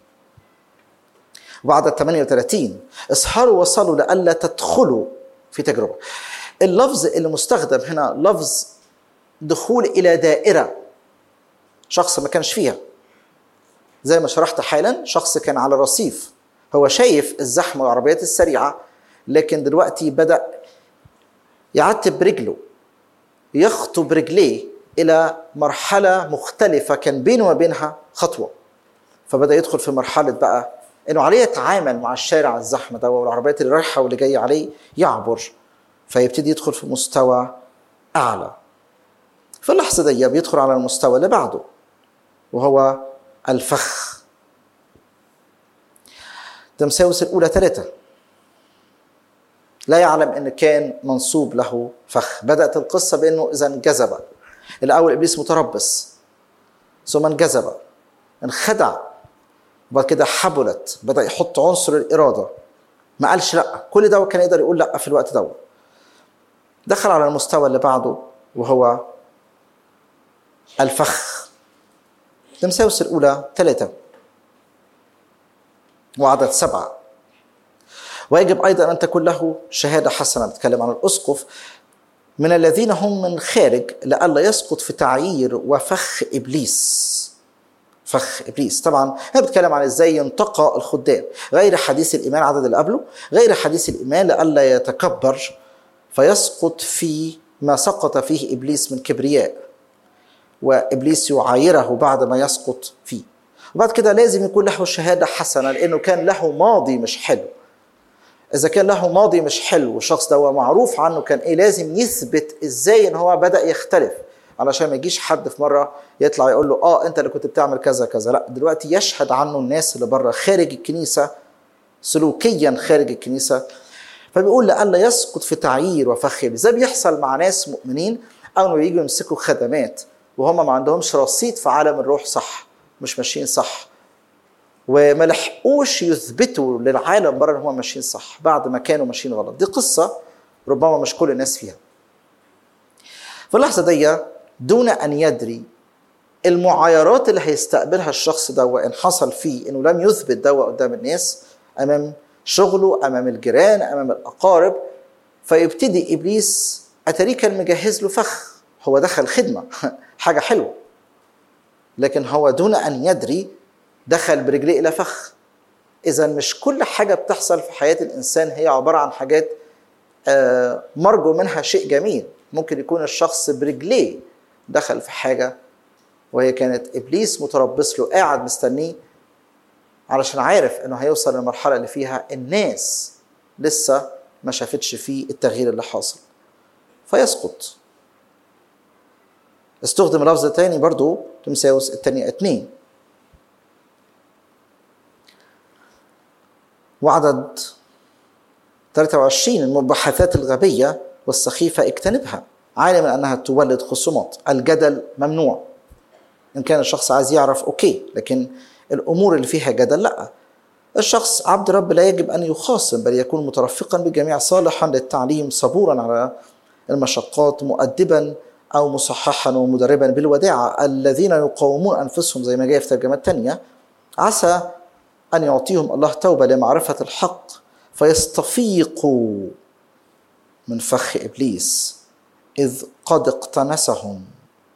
وبعد 38 اسهروا وصلوا لئلا تدخلوا في تجربه اللفظ اللي مستخدم هنا لفظ دخول الى دائره شخص ما كانش فيها زي ما شرحت حالا شخص كان على الرصيف هو شايف الزحمه والعربيات السريعه لكن دلوقتي بدا يعتب برجله يخطو برجليه الى مرحله مختلفه كان بينه وبينها خطوه فبدا يدخل في مرحله بقى انه عليه يتعامل مع الشارع الزحمه ده والعربيات اللي رايحه واللي جايه عليه يعبر فيبتدي يدخل في مستوى اعلى في اللحظه دي بيدخل على المستوى اللي بعده وهو الفخ تمساوس الاولى ثلاثه لا يعلم ان كان منصوب له فخ بدات القصه بانه اذا انجذب الاول ابليس متربص ثم انجذب انخدع وبعد كده حبلت بدا يحط عنصر الاراده ما قالش لا كل ده كان يقدر يقول لا في الوقت ده دخل على المستوى اللي بعده وهو الفخ تمساوس الأولى ثلاثة وعدد سبعة ويجب أيضا أن تكون له شهادة حسنة بتكلم عن الأسقف من الذين هم من خارج لئلا يسقط في تعيير وفخ إبليس فخ ابليس طبعا هنا بتكلم عن ازاي ينتقى الخدام غير حديث الايمان عدد اللي قبله غير حديث الايمان لئلا يتكبر فيسقط في ما سقط فيه ابليس من كبرياء وابليس يعايره بعد ما يسقط فيه وبعد كده لازم يكون له شهاده حسنه لانه كان له ماضي مش حلو اذا كان له ماضي مش حلو والشخص ده هو معروف عنه كان ايه لازم يثبت ازاي ان هو بدا يختلف علشان ما يجيش حد في مره يطلع يقول له اه انت اللي كنت بتعمل كذا كذا لا دلوقتي يشهد عنه الناس اللي بره خارج الكنيسه سلوكيا خارج الكنيسه فبيقول لئلا يسقط في تعيير وفخ ده بيحصل مع ناس مؤمنين اول ما بييجوا يمسكوا خدمات وهم ما عندهمش رصيد في عالم الروح صح مش ماشيين صح وما لحقوش يثبتوا للعالم بره ان هم ماشيين صح بعد ما كانوا ماشيين غلط دي قصه ربما مش كل الناس فيها في اللحظه دي دون ان يدري المعايرات اللي هيستقبلها الشخص ده وان حصل فيه انه لم يثبت ده قدام الناس امام شغله امام الجيران امام الاقارب فيبتدي ابليس اتاريه كان مجهز له فخ هو دخل خدمه حاجه حلوه لكن هو دون ان يدري دخل برجليه الى فخ اذا مش كل حاجه بتحصل في حياه الانسان هي عباره عن حاجات آه، مرجو منها شيء جميل ممكن يكون الشخص برجليه دخل في حاجه وهي كانت ابليس متربص له قاعد مستنيه علشان عارف انه هيوصل للمرحله اللي فيها الناس لسه ما شافتش فيه التغيير اللي حاصل فيسقط استخدم لفظ تاني برضو تمساوس التانية اتنين وعدد 23 المباحثات الغبية والسخيفة اجتنبها عالما أنها تولد خصومات الجدل ممنوع إن كان الشخص عايز يعرف أوكي لكن الأمور اللي فيها جدل لأ الشخص عبد رب لا يجب أن يخاصم بل يكون مترفقا بالجميع صالحا للتعليم صبورا على المشقات مؤدبا أو مصححا ومدربا بالوداعة الذين يقاومون أنفسهم زي ما جاي في ترجمات تانية عسى أن يعطيهم الله توبة لمعرفة الحق فيستفيقوا من فخ إبليس إذ قد اقتنسهم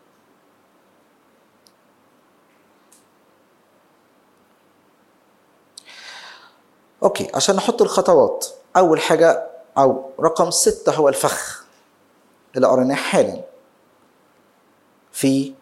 أوكي عشان نحط الخطوات أول حاجة أو رقم ستة هو الفخ اللي قريناه حالا في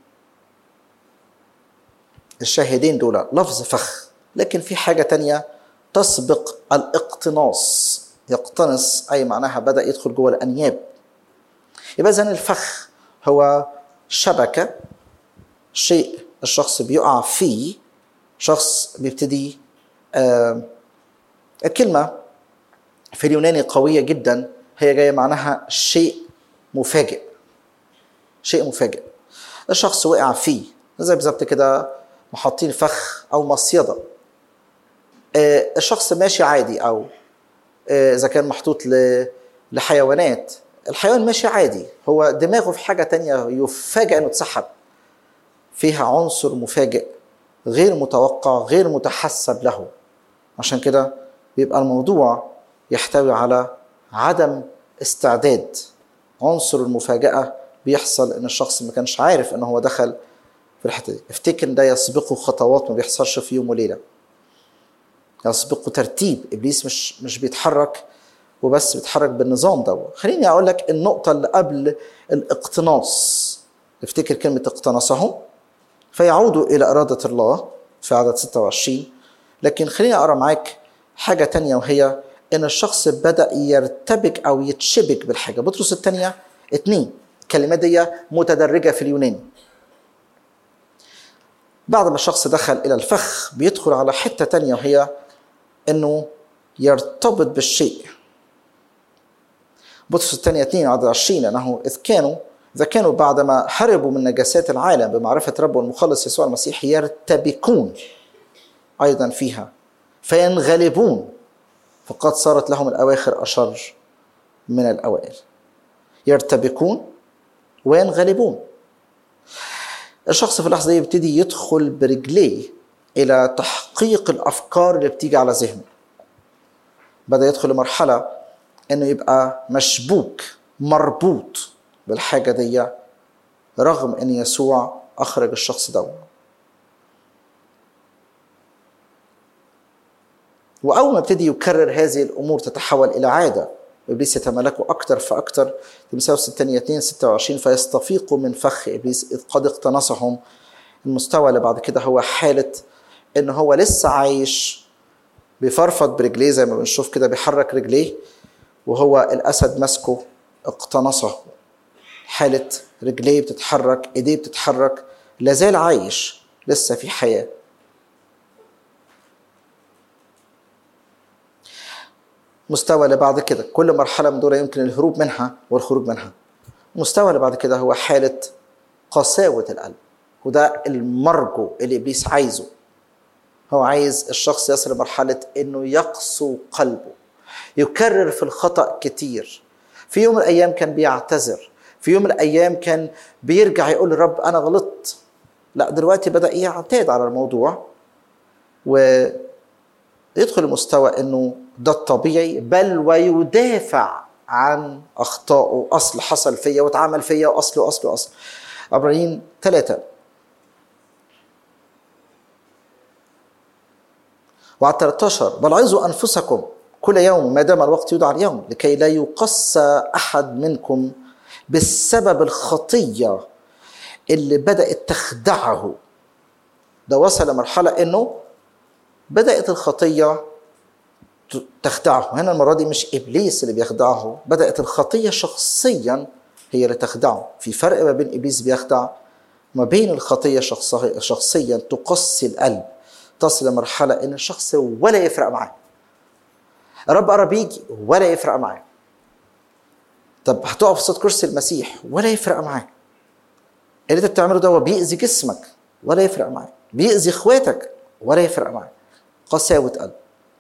الشاهدين دول لفظ فخ لكن في حاجة تانية تسبق الاقتناص يقتنص أي معناها بدأ يدخل جوه الأنياب يبقى إذن الفخ هو شبكة شيء الشخص بيقع فيه شخص بيبتدي آه الكلمة في اليوناني قوية جدا هي جاية معناها شيء مفاجئ شيء مفاجئ الشخص وقع فيه زي بالظبط كده محطين فخ او مصيده آه، الشخص ماشي عادي او آه، اذا كان محطوط ل- لحيوانات الحيوان ماشي عادي هو دماغه في حاجه تانية يفاجئ انه اتسحب فيها عنصر مفاجئ غير متوقع غير متحسب له عشان كده بيبقى الموضوع يحتوي على عدم استعداد عنصر المفاجأة بيحصل ان الشخص ما كانش عارف ان هو دخل في الحته دي افتكر ان ده يسبقه خطوات ما بيحصلش في يوم وليله يسبقه ترتيب ابليس مش مش بيتحرك وبس بيتحرك بالنظام ده خليني اقول لك النقطه اللي قبل الاقتناص افتكر كلمه اقتنصهم فيعودوا الى اراده الله في عدد 26 لكن خليني اقرا معاك حاجه تانية وهي ان الشخص بدا يرتبك او يتشبك بالحاجه بطرس الثانيه اتنين الكلمات دي متدرجه في اليوناني بعد ما الشخص دخل الى الفخ بيدخل على حته تانية وهي انه يرتبط بالشيء بطرس الثانية 2 عدد 20 انه اذ كانوا اذا كانوا بعدما هربوا من نجاسات العالم بمعرفة رب والمخلص يسوع المسيح يرتبكون ايضا فيها فينغلبون فقد صارت لهم الاواخر اشر من الاوائل يرتبكون وينغلبون الشخص في اللحظه دي يبتدي يدخل برجليه الى تحقيق الافكار اللي بتيجي على ذهنه بدا يدخل لمرحله انه يبقى مشبوك مربوط بالحاجه دي رغم ان يسوع اخرج الشخص ده واول ما ابتدي يكرر هذه الامور تتحول الى عاده ابليس يتملكه اكثر فاكثر تمساوس الثانية 2 26 فيستفيقوا من فخ ابليس اذ قد اقتنصهم المستوى اللي بعد كده هو حاله ان هو لسه عايش بيفرفط برجليه زي ما بنشوف كده بيحرك رجليه وهو الاسد ماسكه اقتنصه حاله رجليه بتتحرك ايديه بتتحرك لازال عايش لسه في حياه المستوى اللي بعد كده كل مرحله من دول يمكن الهروب منها والخروج منها المستوى اللي بعد كده هو حاله قساوه القلب وده المرجو اللي ابليس عايزه هو عايز الشخص يصل لمرحله انه يقسو قلبه يكرر في الخطا كتير في يوم من الايام كان بيعتذر في يوم من الايام كان بيرجع يقول للرب انا غلطت لا دلوقتي بدا يعتاد على الموضوع ويدخل لمستوى انه ده الطبيعي بل ويدافع عن اخطائه اصل حصل فيا واتعمل فيا واصل واصل واصل عبرانيين ثلاثة وعلى 13 بل عظوا انفسكم كل يوم ما دام الوقت يدعى اليوم لكي لا يقسى احد منكم بسبب الخطيه اللي بدأت تخدعه ده وصل لمرحلة انه بدأت الخطية ت- تخدعه هنا المرة دي مش إبليس اللي بيخدعه بدأت الخطية شخصيا هي اللي تخدعه في فرق ما بين إبليس بيخدع ما بين الخطية شخص- شخصيا تقسي القلب تصل لمرحلة إن الشخص ولا يفرق معاه الرب قرب يجي ولا يفرق معاه طب هتقف قصاد كرسي المسيح ولا يفرق معاه اللي انت بتعمله ده هو بيأذي جسمك ولا يفرق معاه بيأذي اخواتك ولا يفرق معاه قساوة قلب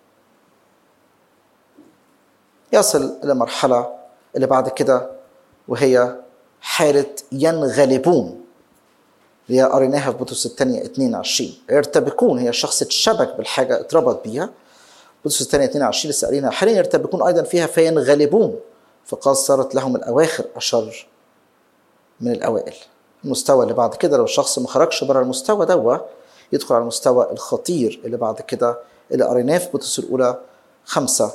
يصل إلى مرحلة اللي بعد كده وهي حالة ينغلبون اللي هي قريناها في بطرس الثانية 22 يرتبكون هي الشخص اتشبك بالحاجة اتربط بيها بطرس الثانية 22 لسه قارينها حاليا يرتبكون أيضا فيها فينغلبون فقال صارت لهم الأواخر أشر من الأوائل المستوى اللي بعد كده لو الشخص ما خرجش بره المستوى دوا يدخل على المستوى الخطير اللي بعد كده اللي قريناه في بطرس الأولى خمسة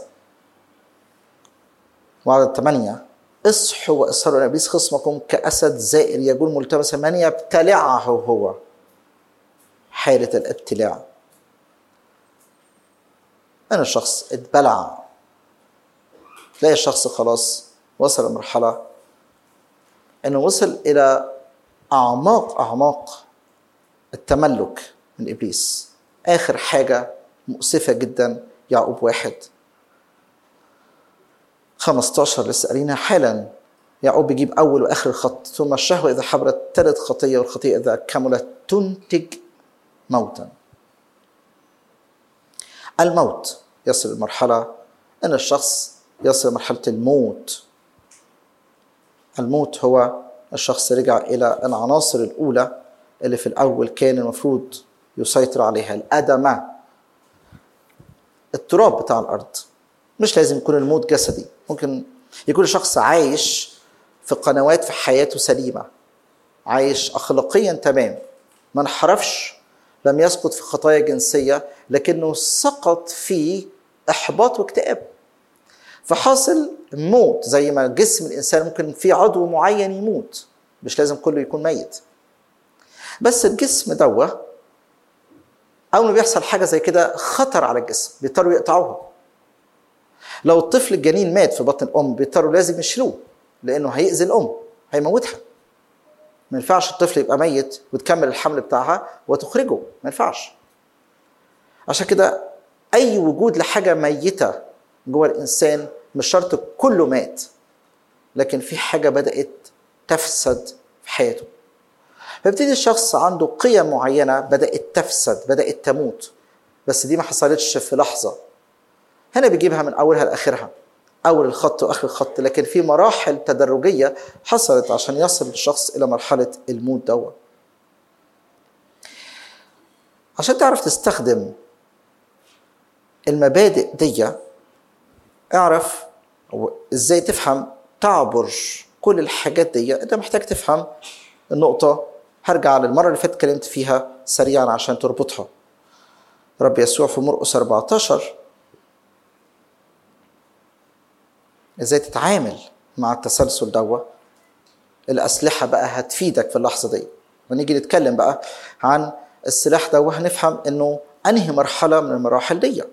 وعدد ثمانية اصحوا واسهروا ان ابليس خصمكم كاسد زائر يجول ملتمسا من يبتلعه هو حالة الابتلاع أنا الشخص اتبلع تلاقي الشخص خلاص وصل لمرحلة إنه وصل إلى أعماق أعماق التملك من إبليس آخر حاجة مؤسفة جدا يعقوب واحد 15 لسه قارينها حالا يعقوب بيجيب أول وآخر الخط ثم الشهوة إذا حبرت تلد خطية والخطية إذا كملت تنتج موتا الموت يصل لمرحلة أن الشخص يصل لمرحلة الموت الموت هو الشخص رجع إلى العناصر الأولى اللي في الأول كان المفروض يسيطر عليها الأدمة التراب بتاع الأرض مش لازم يكون الموت جسدي ممكن يكون الشخص عايش في قنوات في حياته سليمة عايش أخلاقيا تمام ما انحرفش لم يسقط في خطايا جنسية لكنه سقط في إحباط واكتئاب فحاصل موت زي ما جسم الإنسان ممكن في عضو معين يموت مش لازم كله يكون ميت بس الجسم دوا أول ما بيحصل حاجة زي كده خطر على الجسم بيضطروا يقطعوها لو الطفل الجنين مات في بطن الأم بيضطروا لازم يشيلوه لأنه هيأذي الأم هيموتها ما ينفعش الطفل يبقى ميت وتكمل الحمل بتاعها وتخرجه ما ينفعش عشان كده اي وجود لحاجه ميته جوه الانسان مش شرط كله مات لكن في حاجه بدات تفسد في حياته فيبتدي الشخص عنده قيم معينه بدات تفسد بدات تموت بس دي ما حصلتش في لحظه هنا بيجيبها من اولها لاخرها اول الخط واخر الخط لكن في مراحل تدرجيه حصلت عشان يصل الشخص الى مرحله الموت دوت عشان تعرف تستخدم المبادئ دي اعرف أو ازاي تفهم تعبر كل الحاجات دي انت محتاج تفهم النقطه هرجع للمره اللي فاتت اتكلمت فيها سريعا عشان تربطها رب يسوع في مرقس 14 ازاي تتعامل مع التسلسل دوا الاسلحه بقى هتفيدك في اللحظه دي ونيجي نتكلم بقى عن السلاح ده وهنفهم انه انهي مرحله من المراحل دي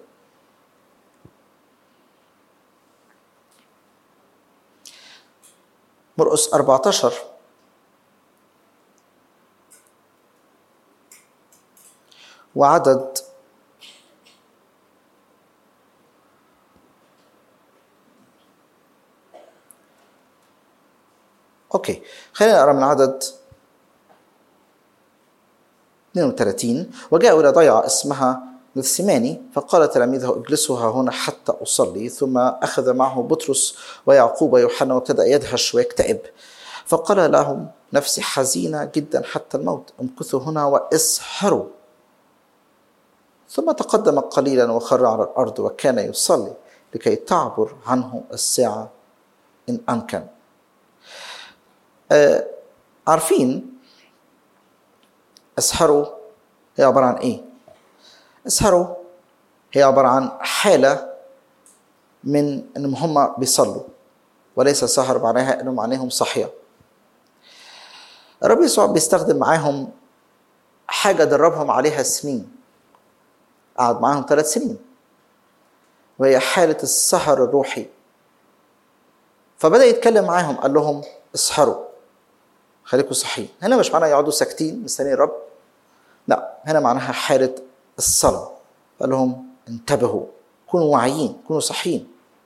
مرقس 14 وعدد اوكي خلينا نقرا من عدد 32 وجاءوا الى ضيعه اسمها نثسماني فقال تلاميذه اجلسوا ها هنا حتى اصلي ثم اخذ معه بطرس ويعقوب ويوحنا وابتدا يدهش ويكتئب فقال لهم نفسي حزينه جدا حتى الموت امكثوا هنا واسهروا ثم تقدم قليلا وخر على الارض وكان يصلي لكي تعبر عنه الساعه ان امكن آه عارفين اسهروا هي عبارة عن ايه؟ اسهروا هي عبارة عن حالة من انهم هم بيصلوا وليس سهر معناها انهم عينيهم صاحية الرب يسوع بيستخدم معاهم حاجة دربهم عليها سنين قعد معاهم ثلاث سنين وهي حالة السهر الروحي فبدأ يتكلم معاهم قال لهم اسهروا خليكم صحيين هنا مش معناه يقعدوا ساكتين مستنيين الرب لا هنا معناها حالة الصلاة قال لهم انتبهوا كونوا واعيين كونوا صحيين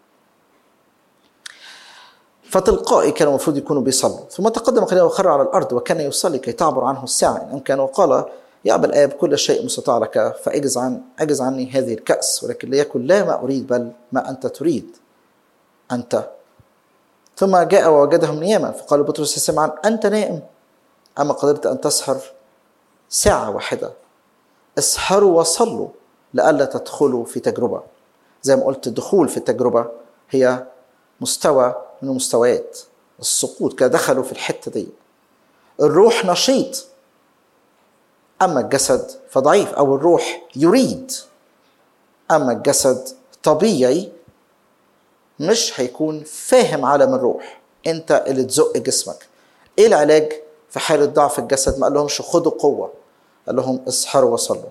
فتلقائي كانوا المفروض يكونوا بيصلوا ثم تقدم قليلا وخر على الارض وكان يصلي كي تعبر عنه الساعه ان امكن وقال يا ابا الاب كل شيء مستطاع لك فاجز عن اجز عني هذه الكاس ولكن ليكن لا ما اريد بل ما انت تريد انت ثم جاء ووجدهم نياما فقال بطرس سمعا انت نائم اما قدرت ان تسهر ساعه واحده اسهروا وصلوا لئلا تدخلوا في تجربه زي ما قلت الدخول في التجربه هي مستوى من المستويات السقوط كده دخلوا في الحته دي الروح نشيط اما الجسد فضعيف او الروح يريد اما الجسد طبيعي مش هيكون فاهم عالم الروح انت اللي تزق جسمك ايه العلاج في حاله ضعف الجسد ما قال لهمش خدوا قوه قال لهم اسهروا وصلوا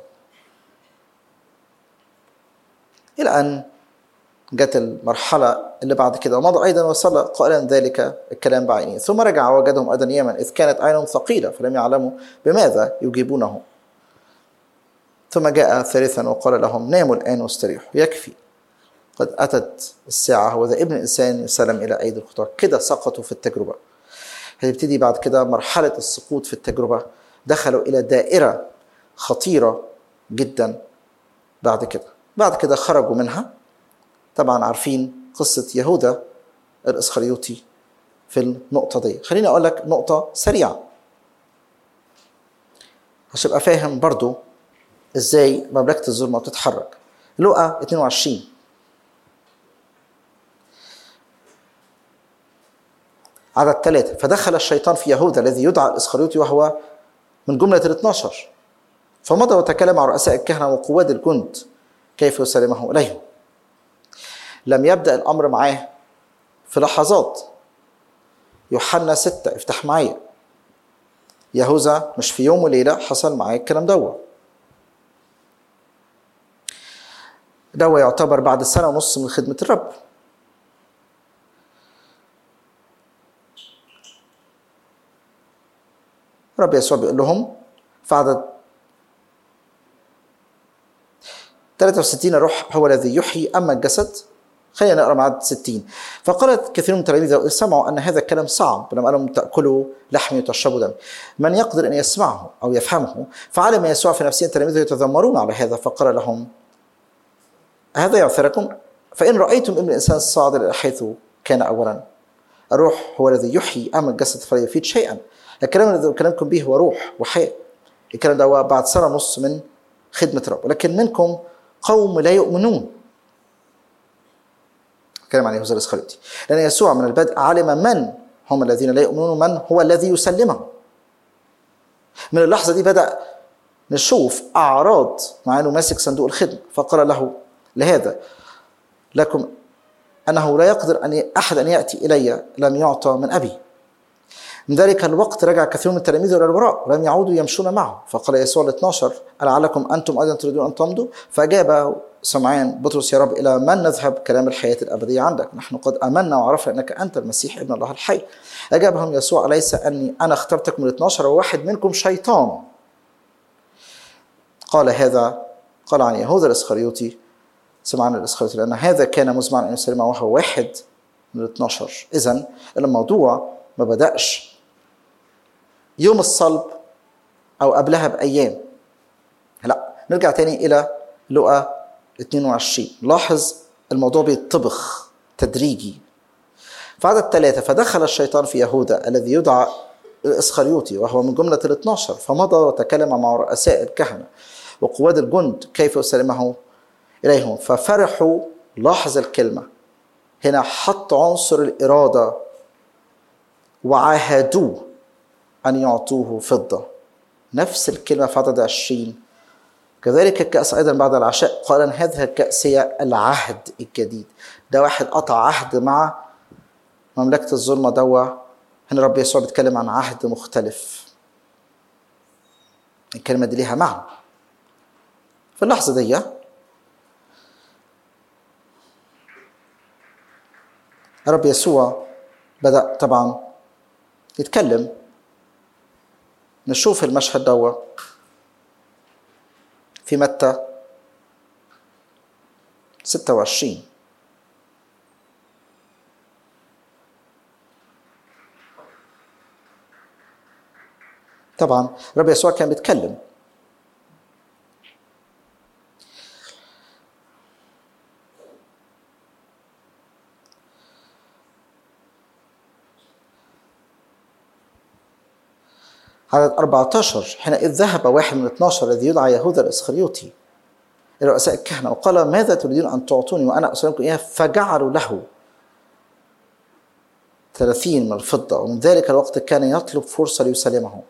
الى ان جت المرحلة اللي بعد كده ومضى أيضا وصلى قائلا ذلك الكلام بعينه ثم رجع ووجدهم أيضا يمن إذ كانت عينهم ثقيلة فلم يعلموا بماذا يجيبونه ثم جاء ثالثا وقال لهم ناموا الآن واستريحوا يكفي قد أتت الساعة وذا ابن الإنسان يسلم إلى أيدي الخطاة كده سقطوا في التجربة هيبتدي بعد كده مرحلة السقوط في التجربة دخلوا إلى دائرة خطيرة جدا بعد كده بعد كده خرجوا منها طبعا عارفين قصة يهوذا الإسخريوطي في النقطة دي خليني أقول لك نقطة سريعة عشان أبقى فاهم برضو إزاي مملكة الظلمة بتتحرك لقى 22 عدد ثلاثة فدخل الشيطان في يهوذا الذي يدعى الإسخريوطي وهو من جملة ال 12 فمضى وتكلم مع رؤساء الكهنة وقواد الجند كيف يسلمه إليهم لم يبدأ الأمر معاه في لحظات يوحنا ستة افتح معايا يهوذا مش في يوم وليلة حصل معاه الكلام دوا دوا يعتبر بعد سنة ونص من خدمة الرب الرب يسوع بيقول لهم في عدد 63 الروح هو الذي يحيي أما الجسد خلينا نقرا مع عدد 60 فقالت كثير من تلاميذه سمعوا ان هذا الكلام صعب لما قال لهم تاكلوا لحمي وتشربوا دمي من يقدر ان يسمعه او يفهمه فعلم يسوع في نفسه تلاميذه يتذمرون على هذا فقال لهم هذا يعثركم فان رايتم ابن الانسان صاعدا الى حيث كان اولا الروح هو الذي يحيي اما الجسد فلا يفيد شيئا الكلام الذي اكلمكم به هو روح وحياه الكلام ده هو بعد سنه ونص من خدمه الرب ولكن منكم قوم لا يؤمنون كلام عن يهوذا الاسخريوطي لان يسوع من البدء علم من هم الذين لا يؤمنون من هو الذي يسلمهم من اللحظه دي بدا نشوف اعراض مع انه ماسك صندوق الخدمه فقال له لهذا لكم انه لا يقدر ان احد ان ياتي الي لم يعطى من ابي من ذلك الوقت رجع كثير من تلاميذه الى الوراء ولم يعودوا يمشون معه فقال يسوع ال 12 ألعلكم انتم ايضا تريدون ان تمضوا فاجاب سمعان بطرس يا رب الى من نذهب كلام الحياه الابديه عندك نحن قد امنا وعرفنا انك انت المسيح ابن الله الحي اجابهم يسوع اليس اني انا اخترتكم ال 12 وواحد منكم شيطان قال هذا قال عن يهوذا الاسخريوطي سمعان الاسخريوطي لان هذا كان مزمعا ان يسلمه وهو واحد من ال 12 اذا الموضوع ما بداش يوم الصلب او قبلها بايام لا نرجع تاني الى لقى 22 لاحظ الموضوع بيطبخ تدريجي في عدد ثلاثة فدخل الشيطان في يهوذا الذي يدعى الإسخريوطي وهو من جملة ال 12 فمضى وتكلم مع رؤساء الكهنة وقواد الجند كيف يسلمه إليهم ففرحوا لاحظ الكلمة هنا حط عنصر الإرادة وعاهدوه أن يعطوه فضة نفس الكلمة في عدد 20 كذلك الكأس أيضا بعد العشاء قال أن هذه الكأس هي العهد الجديد ده واحد قطع عهد مع مملكة الظلمة دوا هنا رب يسوع بيتكلم عن عهد مختلف الكلمة دي ليها معنى في اللحظة دي الرب يسوع بدأ طبعا يتكلم نشوف المشهد دوا في متى 26 طبعا الرب يسوع كان بيتكلم عدد 14 حينئذ ذهب واحد من 12 الذي يدعى يهوذا الاسخريوطي الى رؤساء الكهنه وقال ماذا تريدون ان تعطوني وانا اسلمكم اياها فجعلوا له ثلاثين من الفضة ومن ذلك الوقت كان يطلب فرصة ليسلمه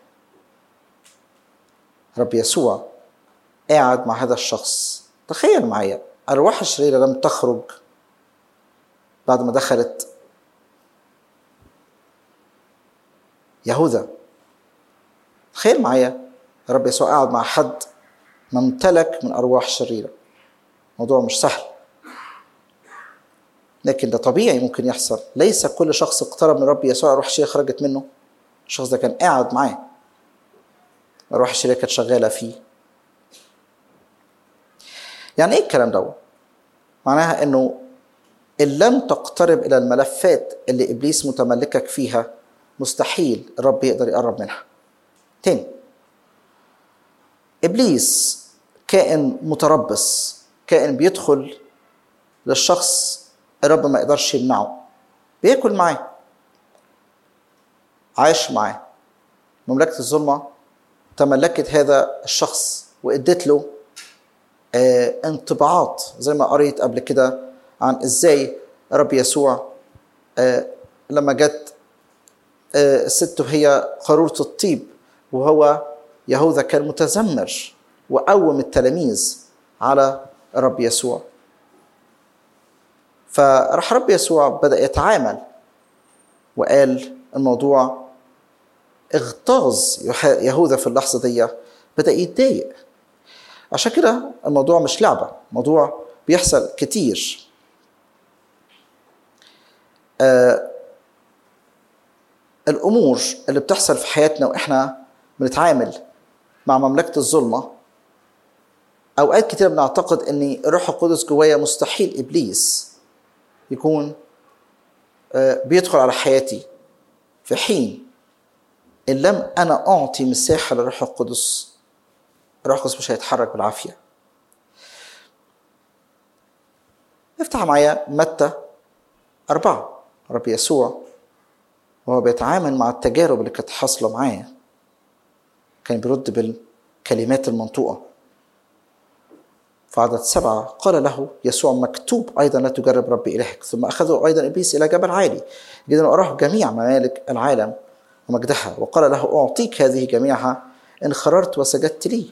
رب يسوع قاعد مع هذا الشخص تخيل معايا الأرواح الشريرة لم تخرج بعد ما دخلت يهوذا تخيل معايا رب يسوع قاعد مع حد ممتلك من أرواح شريرة موضوع مش سهل لكن ده طبيعي ممكن يحصل ليس كل شخص اقترب من رب يسوع روح الشريرة خرجت منه الشخص ده كان قاعد معاه الروح الشريرة كانت شغالة فيه يعني ايه الكلام ده معناها انه ان لم تقترب الى الملفات اللي ابليس متملكك فيها مستحيل الرب يقدر يقرب منها تاني ابليس كائن متربص كائن بيدخل للشخص الرب ما يقدرش يمنعه بياكل معاه عايش معاه مملكة الظلمة تملكت هذا الشخص وادت له آه انطباعات زي ما قريت قبل كده عن ازاي رب يسوع آه لما جت آه الست وهي قارورة الطيب وهو يهوذا كان متذمر وقوم التلاميذ على رب يسوع فراح رب يسوع بدأ يتعامل وقال الموضوع اغتاظ يهوذا في اللحظة دي بدأ يتضايق عشان كده الموضوع مش لعبة موضوع بيحصل كتير آه الأمور اللي بتحصل في حياتنا وإحنا بنتعامل مع مملكة الظلمة أوقات كتير بنعتقد إن الروح القدس جوايا مستحيل إبليس يكون بيدخل على حياتي في حين إن لم أنا أعطي مساحة للروح القدس الروح القدس مش هيتحرك بالعافية افتح معايا متى أربعة رب يسوع وهو بيتعامل مع التجارب اللي كانت حاصلة معاه كان بيرد بالكلمات المنطوقة في عدد سبعة قال له يسوع مكتوب أيضا لا تجرب رب إلهك ثم أخذه أيضا إبليس إلى جبل عالي جدا وأراه جميع ممالك العالم ومجدها وقال له أعطيك هذه جميعها إن خررت وسجدت لي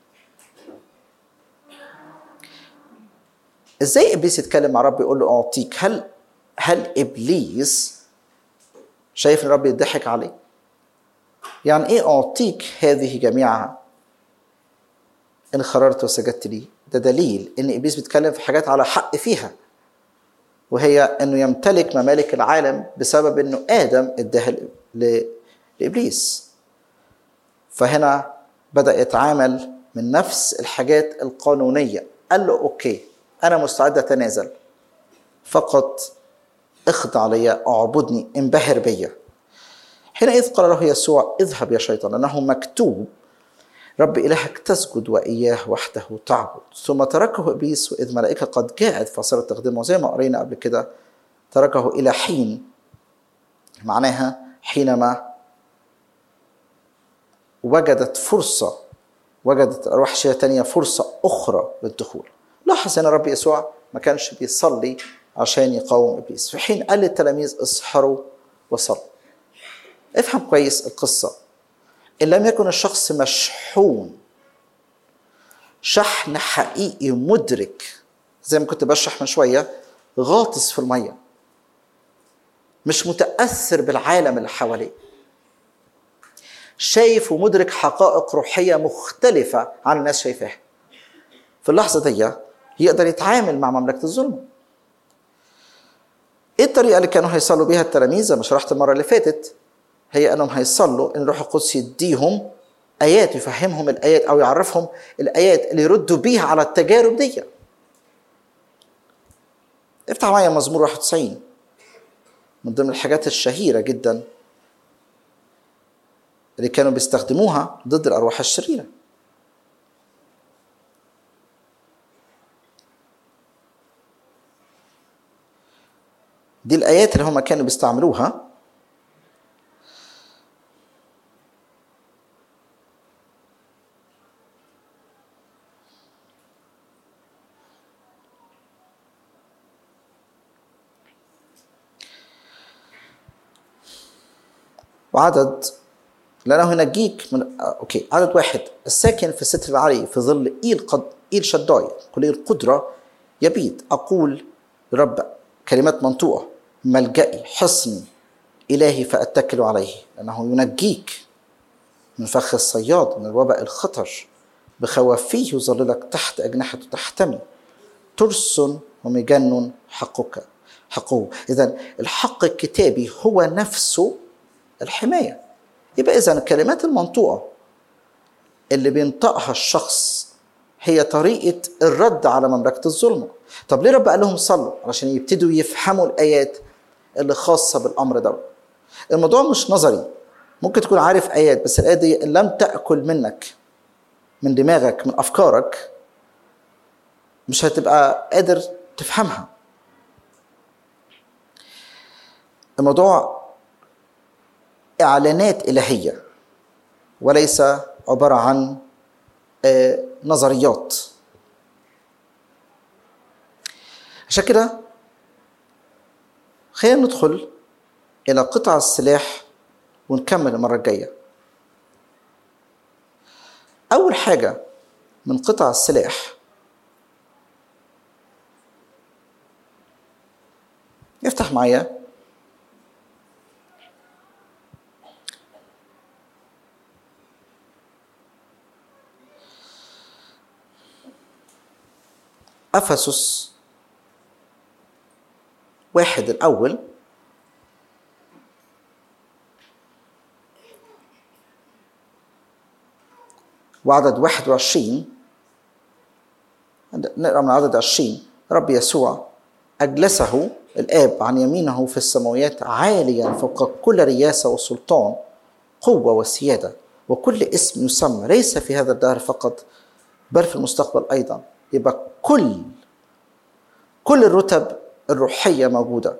ازاي ابليس يتكلم مع رب يقول له اعطيك هل هل ابليس شايف ان رب يضحك عليه يعني ايه اعطيك هذه جميعها ان خررت وسجدت لي ده دليل ان ابليس بيتكلم في حاجات على حق فيها وهي انه يمتلك ممالك العالم بسبب انه ادم اداها لابليس فهنا بدا يتعامل من نفس الحاجات القانونيه قال له اوكي انا مستعد اتنازل فقط اخضع لي اعبدني انبهر بيا حينئذ قال له يسوع اذهب يا شيطان لانه مكتوب رب إلهك تسجد وإياه وحده تعبد ثم تركه إبليس وإذ ملائكة قد جاءت فصارت تخدمه زي ما قرينا قبل كده تركه إلى حين معناها حينما وجدت فرصة وجدت أرواح شيئة تانية فرصة أخرى للدخول لاحظ هنا رب يسوع ما كانش بيصلي عشان يقاوم إبليس في حين قال للتلاميذ اسحروا وصلوا افهم كويس القصة إن لم يكن الشخص مشحون شحن حقيقي مدرك زي ما كنت بشرح من شوية غاطس في المية مش متأثر بالعالم اللي حواليه شايف ومدرك حقائق روحيه مختلفه عن الناس شايفاها في اللحظه دي يقدر يتعامل مع مملكه الظلم ايه الطريقه اللي كانوا هيصلوا بيها التلاميذ زي ما شرحت المره اللي فاتت هي انهم هيصلوا ان الروح القدس يديهم ايات يفهمهم الايات او يعرفهم الايات اللي يردوا بيها على التجارب دي افتح معايا مزمور 91 من ضمن الحاجات الشهيره جدا اللي كانوا بيستخدموها ضد الارواح الشريره دي الايات اللي هم كانوا بيستعملوها وعدد لأنه ينجيك من آه، أوكي عدد واحد الساكن في الستر العلي في ظل إيل قد إيل شداي كل القدرة يبيد أقول رب كلمات منطوقة ملجئي حصني إلهي فأتكل عليه لأنه ينجيك من فخ الصياد من الوباء الخطر بخوافيه يظللك تحت أجنحته تحتمي ترس ومجن حقك حقه إذا الحق الكتابي هو نفسه الحماية يبقى إذا الكلمات المنطوقة اللي بينطقها الشخص هي طريقة الرد على مملكة الظلمة طب ليه رب قال لهم صلوا علشان يبتدوا يفهموا الآيات اللي خاصة بالأمر ده الموضوع مش نظري ممكن تكون عارف آيات بس الآية دي إن لم تأكل منك من دماغك من أفكارك مش هتبقى قادر تفهمها الموضوع اعلانات الهيه وليس عباره عن آه، نظريات عشان كده خلينا ندخل الى قطع السلاح ونكمل المره الجايه اول حاجه من قطع السلاح افتح معايا افسس واحد الاول وعدد 21 نقرا من عدد 20 رب يسوع اجلسه الاب عن يمينه في السماوات عاليا فوق كل رياسه وسلطان قوه وسياده وكل اسم يسمى ليس في هذا الدهر فقط بل في المستقبل ايضا يبقى كل كل الرتب الروحيه موجوده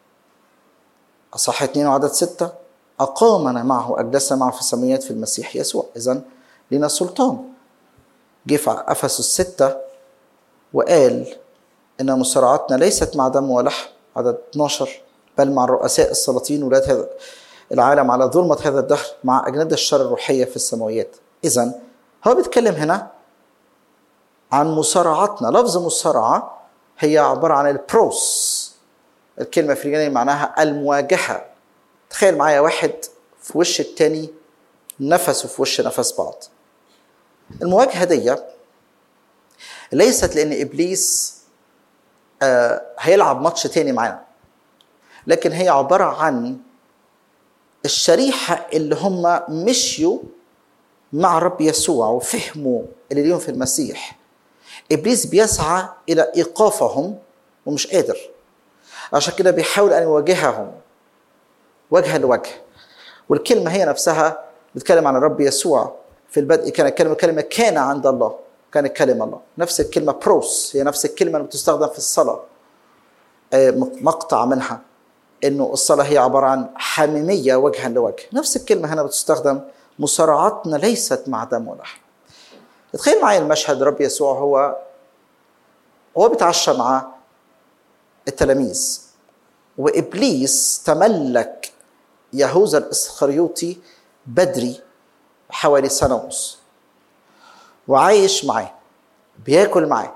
اصح اثنين وعدد سته اقامنا معه اجلسنا معه في السماوات في المسيح يسوع اذا لنا سلطان جه في افسس سته وقال ان مصارعتنا ليست مع دم ولحم عدد 12 بل مع الرؤساء السلاطين ولاد هذا العالم على ظلمة هذا الدهر مع أجناد الشر الروحية في السماويات إذا هو بيتكلم هنا عن مصارعتنا لفظ مصارعة هي عبارة عن البروس الكلمة في اليوناني معناها المواجهة تخيل معايا واحد في وش التاني نفسه في وش نفس بعض المواجهة دي ليست لأن إبليس آه هيلعب ماتش تاني معانا لكن هي عبارة عن الشريحة اللي هم مشيوا مع الرب يسوع وفهموا اللي ليهم في المسيح ابليس بيسعى الى ايقافهم ومش قادر عشان كده بيحاول ان يواجههم وجها لوجه والكلمه هي نفسها بتتكلم عن الرب يسوع في البدء كان الكلمه كلمه كان عند الله كانت كلمه الله نفس الكلمه بروس هي نفس الكلمه اللي بتستخدم في الصلاه آه، مقطع منها انه الصلاه هي عباره عن حميميه وجها لوجه نفس الكلمه هنا بتستخدم مصارعتنا ليست مع دم ولحم تخيل معايا المشهد رب يسوع هو هو بيتعشى مع التلاميذ وابليس تملك يهوذا الاسخريوطي بدري حوالي سنه ونص وعايش معاه بياكل معاه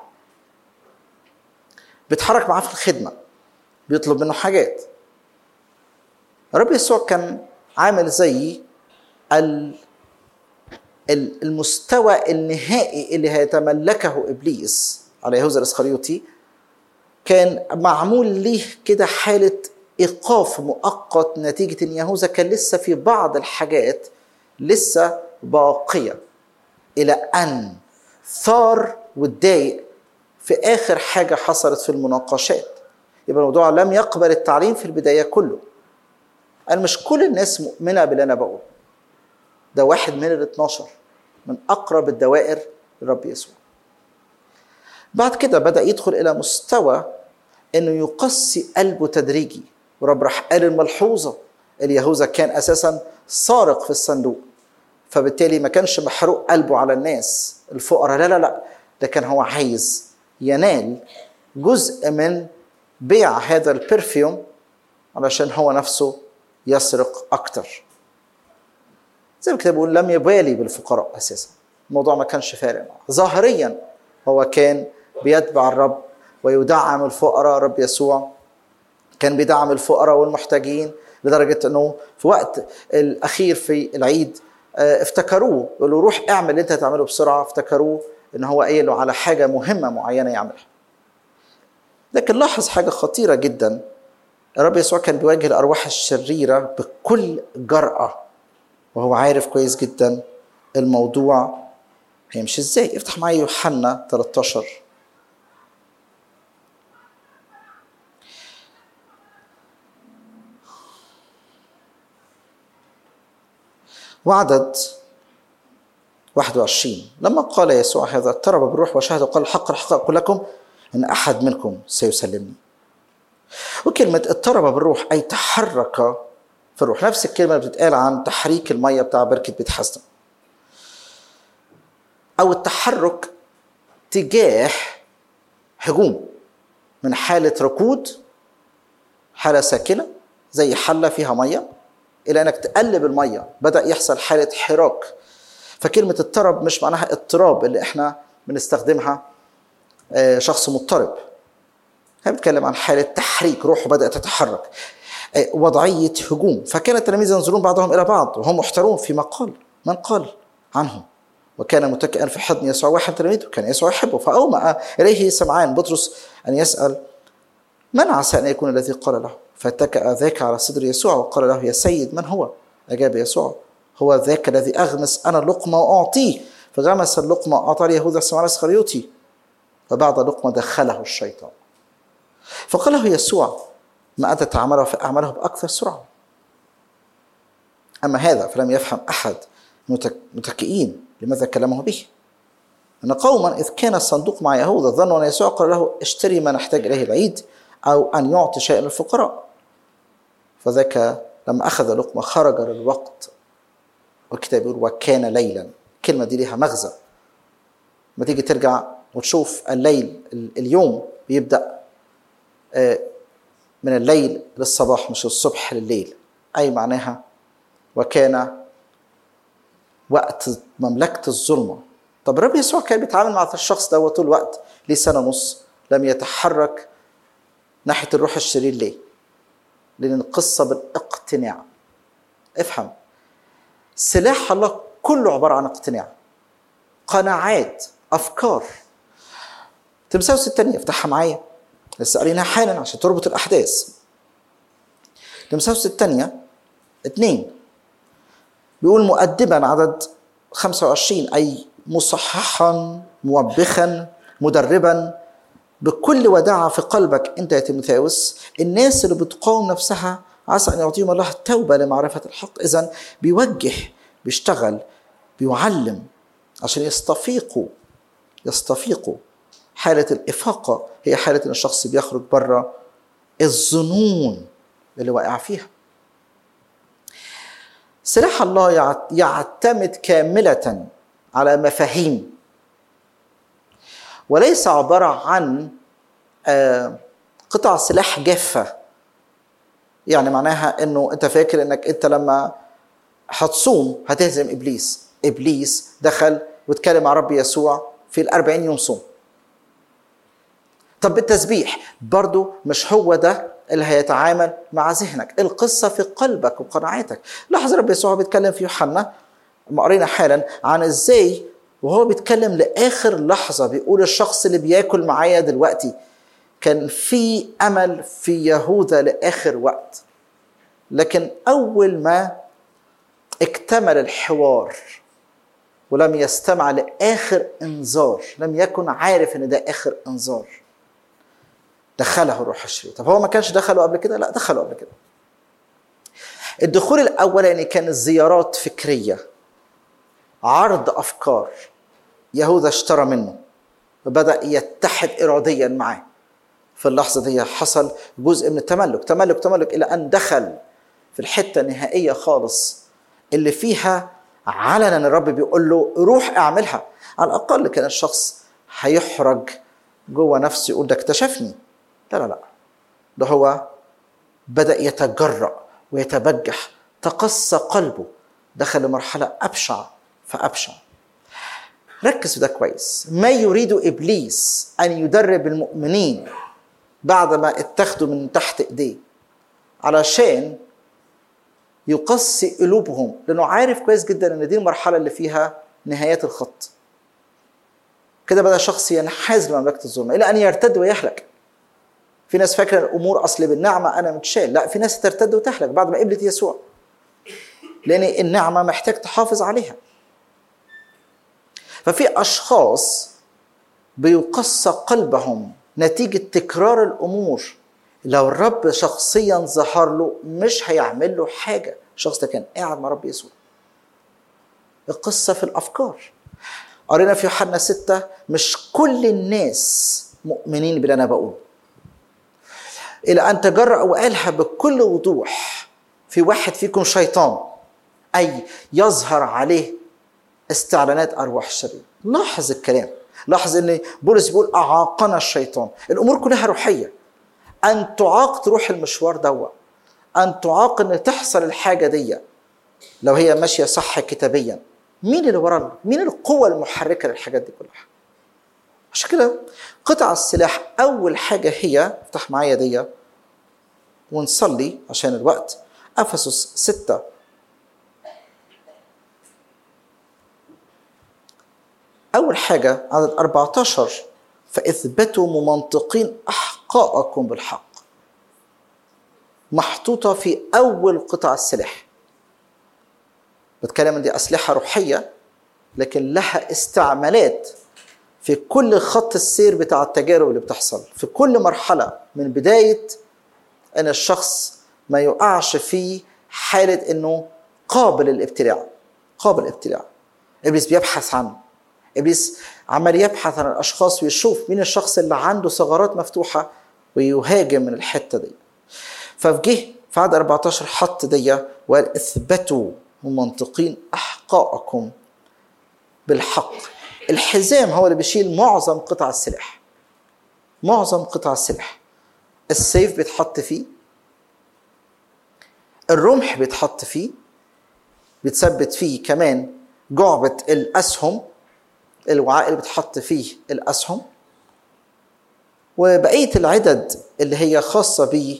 بيتحرك معاه في الخدمه بيطلب منه حاجات رب يسوع كان عامل زي ال- ال- المستوى النهائي اللي هيتملكه ابليس على يهوذا الاسخريوطي كان معمول ليه كده حاله ايقاف مؤقت نتيجه ان يهوذا كان لسه في بعض الحاجات لسه باقيه الى ان ثار واتضايق في اخر حاجه حصلت في المناقشات يبقى الموضوع لم يقبل التعليم في البدايه كله انا مش كل الناس مؤمنه باللي انا بقوله ده واحد من ال 12 من اقرب الدوائر لرب يسوع بعد كده بدا يدخل الى مستوى انه يقسي قلبه تدريجي ورب راح قال الملحوظه اليهوذا كان اساسا سارق في الصندوق فبالتالي ما كانش محروق قلبه على الناس الفقراء لا لا لا ده كان هو عايز ينال جزء من بيع هذا البرفيوم علشان هو نفسه يسرق اكتر زي ما كده بيقول لم يبالي بالفقراء اساسا الموضوع ما كانش فارق معه ظاهريا هو كان بيتبع الرب ويدعم الفقراء رب يسوع كان بيدعم الفقراء والمحتاجين لدرجه انه في وقت الاخير في العيد آه، افتكروه يقولوا روح اعمل اللي انت هتعمله بسرعه افتكروه ان هو قايل له على حاجه مهمه معينه يعملها لكن لاحظ حاجه خطيره جدا الرب يسوع كان بيواجه الارواح الشريره بكل جراه وهو عارف كويس جدا الموضوع هيمشي ازاي افتح معايا يوحنا 13 وعدد 21 لما قال يسوع هذا اضطرب بالروح وشهد وقال الحق الحق اقول لكم ان احد منكم سيسلمني وكلمة اضطرب بالروح أي تحرك في الروح نفس الكلمة اللي بتتقال عن تحريك المية بتاع بركة بيت حسن أو التحرك تجاه هجوم من حالة ركود حالة ساكنة زي حلة فيها مية إلى أنك تقلب المية بدأ يحصل حالة حراك فكلمة اضطرب مش معناها اضطراب اللي احنا بنستخدمها آه، شخص مضطرب احنا بنتكلم عن حالة تحريك روحه بدأت تتحرك آه، وضعية هجوم فكان التلاميذ ينظرون بعضهم إلى بعض وهم محتارون فيما قال من قال عنهم وكان متكئا في حضن يسوع واحد تلاميذه كان يسوع يحبه فأومأ إليه سمعان بطرس أن يسأل من عسى أن يكون الذي قال له فاتكأ ذاك على صدر يسوع وقال له يا سيد من هو أجاب يسوع هو ذاك الذي أغمس أنا اللقمة وأعطيه فغمس اللقمة وأعطى ليهوذا السمعان الاسخريوطي فبعد لقمة دخله الشيطان فقال له يسوع ما أنت تعمله فأعمله بأكثر سرعة أما هذا فلم يفهم أحد متك- متكئين لماذا كلمه به أن قوما إذ كان الصندوق مع يهوذا ظنوا أن يسوع قال له اشتري ما نحتاج إليه العيد أو أن يعطي شيئا للفقراء فذاك لما أخذ لقمة خرج للوقت والكتاب يقول وكان ليلا الكلمة دي ليها مغزى ما تيجي ترجع وتشوف الليل ال- اليوم بيبدأ آه، من الليل للصباح مش الصبح لليل أي معناها وكان وقت مملكة الظلمة طب الرب يسوع كان بيتعامل مع الشخص ده طول الوقت ليه سنة ونص لم يتحرك ناحية الروح الشرير ليه؟ لأن القصة بالاقتناع افهم سلاح الله كله عبارة عن اقتناع قناعات أفكار تمساوس الثانية افتحها معايا لسه قارينها حالا عشان تربط الأحداث تمساوس الثانية اتنين بيقول مؤدبا عدد 25 أي مصححا موبخا مدربا بكل وداعة في قلبك أنت يا تيموثاوس الناس اللي بتقاوم نفسها عسى أن يعطيهم الله التوبة لمعرفة الحق إذا بيوجه بيشتغل بيعلم عشان يستفيقوا يستفيقوا حالة الإفاقة هي حالة إن الشخص بيخرج بره الظنون اللي واقع فيها سلاح الله يعت- يعتمد كاملة على مفاهيم وليس عبارة عن آه، قطع سلاح جافة يعني معناها انه انت فاكر انك انت لما هتصوم هتهزم ابليس ابليس دخل واتكلم مع رب يسوع في الأربعين يوم صوم طب بالتسبيح برضو مش هو ده اللي هيتعامل مع ذهنك القصة في قلبك وقناعاتك لاحظ رب يسوع بيتكلم في يوحنا ما قرينا حالا عن ازاي وهو بيتكلم لاخر لحظه بيقول الشخص اللي بياكل معايا دلوقتي كان في امل في يهوذا لاخر وقت لكن اول ما اكتمل الحوار ولم يستمع لاخر انذار لم يكن عارف ان ده اخر انذار دخله الروح الشرير طب هو ما كانش دخله قبل كده لا دخله قبل كده الدخول الاولاني كان زيارات فكريه عرض افكار يهوذا اشترى منه وبدا يتحد اراديا معاه في اللحظه دي حصل جزء من التملك تملك تملك الى ان دخل في الحته النهائيه خالص اللي فيها علنا الرب بيقول له روح اعملها على الاقل كان الشخص هيحرج جوه نفسه يقول ده اكتشفني لا لا لا ده هو بدا يتجرأ ويتبجح تقسى قلبه دخل لمرحله ابشع فابشع ركز في ده كويس ما يريد ابليس ان يدرب المؤمنين بعد ما اتخذوا من تحت ايديه علشان يقسي قلوبهم لانه عارف كويس جدا ان دي المرحله اللي فيها نهايات الخط كده بدا شخص ينحاز لمملكه الظلم الى ان يرتد ويهلك في ناس فاكره الامور اصل بالنعمه انا متشال لا في ناس ترتد وتهلك بعد ما قبلت يسوع لان النعمه محتاج تحافظ عليها ففي اشخاص بيقسى قلبهم نتيجه تكرار الامور لو الرب شخصيا ظهر له مش هيعمل له حاجه الشخص ده كان قاعد مع رب يسوع القصه في الافكار قرينا في يوحنا ستة مش كل الناس مؤمنين باللي انا بقوله الى ان تجرأ وقالها بكل وضوح في واحد فيكم شيطان اي يظهر عليه استعلانات ارواح الشرير لاحظ الكلام لاحظ ان بولس بيقول اعاقنا الشيطان الامور كلها روحيه ان تعاق تروح المشوار دوا ان تعاق ان تحصل الحاجه دي لو هي ماشيه صح كتابيا مين اللي ورا مين القوه المحركه للحاجات دي كلها عشان كده قطع السلاح اول حاجه هي افتح معايا دي ونصلي عشان الوقت افسس ستة أول حاجة عدد 14 فاثبتوا ممنطقين أحقاءكم بالحق محطوطة في أول قطع السلاح بتكلم إن دي أسلحة روحية لكن لها استعمالات في كل خط السير بتاع التجارب اللي بتحصل في كل مرحلة من بداية ان الشخص ما يقعش في حاله انه قابل للابتلاع قابل للابتلاع ابليس بيبحث عنه ابليس عمال يبحث عن الاشخاص ويشوف مين الشخص اللي عنده ثغرات مفتوحه ويهاجم من الحته دي فجه في عدد 14 حط دي وقال اثبتوا منطقين احقاءكم بالحق الحزام هو اللي بيشيل معظم قطع السلاح معظم قطع السلاح السيف بيتحط فيه الرمح بيتحط فيه بيتثبت فيه كمان جعبة الأسهم الوعاء اللي بتحط فيه الأسهم وبقية العدد اللي هي خاصة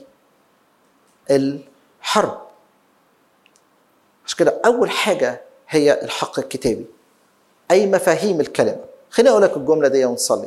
بالحرب عشان كده أول حاجة هي الحق الكتابي أي مفاهيم الكلمة خليني أقول لك الجملة دي ونصلي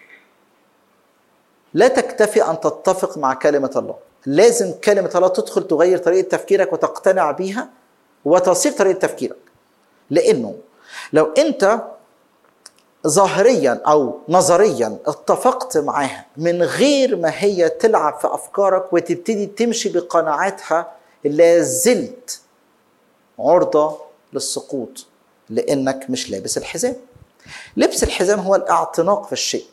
لا تكتفي ان تتفق مع كلمه الله لازم كلمه الله تدخل تغير طريقه تفكيرك وتقتنع بيها وتصير طريقه تفكيرك لانه لو انت ظاهريا او نظريا اتفقت معاها من غير ما هي تلعب في افكارك وتبتدي تمشي بقناعاتها لا زلت عرضه للسقوط لانك مش لابس الحزام لبس الحزام هو الاعتناق في الشيء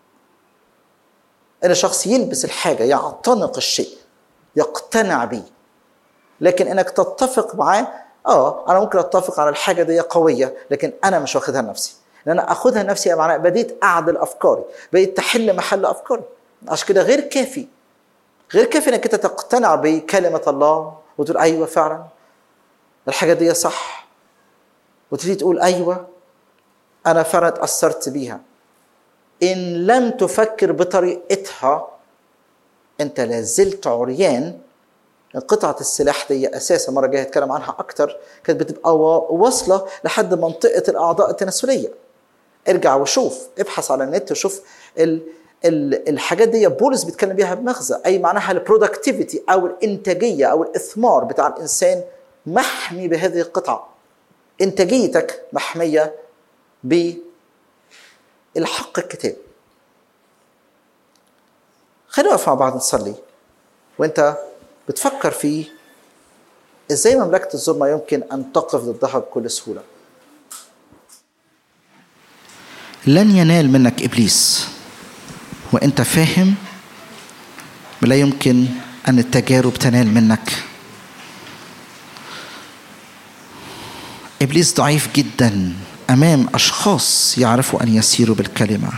ان الشخص يلبس الحاجه يعتنق الشيء يقتنع بيه لكن انك تتفق معاه اه انا ممكن اتفق على الحاجه دي قويه لكن انا مش واخدها لنفسي ان انا اخدها لنفسي معناها بديت اعدل افكاري بديت تحل محل افكاري عشان كده غير كافي غير كافي انك انت تقتنع بكلمه الله وتقول ايوه فعلا الحاجه دي صح وتبتدي تقول ايوه انا فعلا اتاثرت بيها ان لم تفكر بطريقتها انت لازلت عريان قطعة السلاح دي أساسا مرة جاية هتكلم عنها أكتر كانت بتبقى وا- واصلة لحد منطقة الأعضاء التناسلية ارجع وشوف ابحث على النت وشوف ال ال الحاجات دي بولس بيتكلم بيها بمغزى أي معناها البرودكتيفيتي أو الإنتاجية أو الإثمار بتاع الإنسان محمي بهذه القطعة إنتاجيتك محمية بالحق الكتاب خلينا نقف مع بعض نصلي وانت بتفكر في ازاي مملكة الظلمة يمكن ان تقف ضدها بكل سهولة لن ينال منك ابليس وانت فاهم لا يمكن ان التجارب تنال منك ابليس ضعيف جدا امام اشخاص يعرفوا ان يسيروا بالكلمه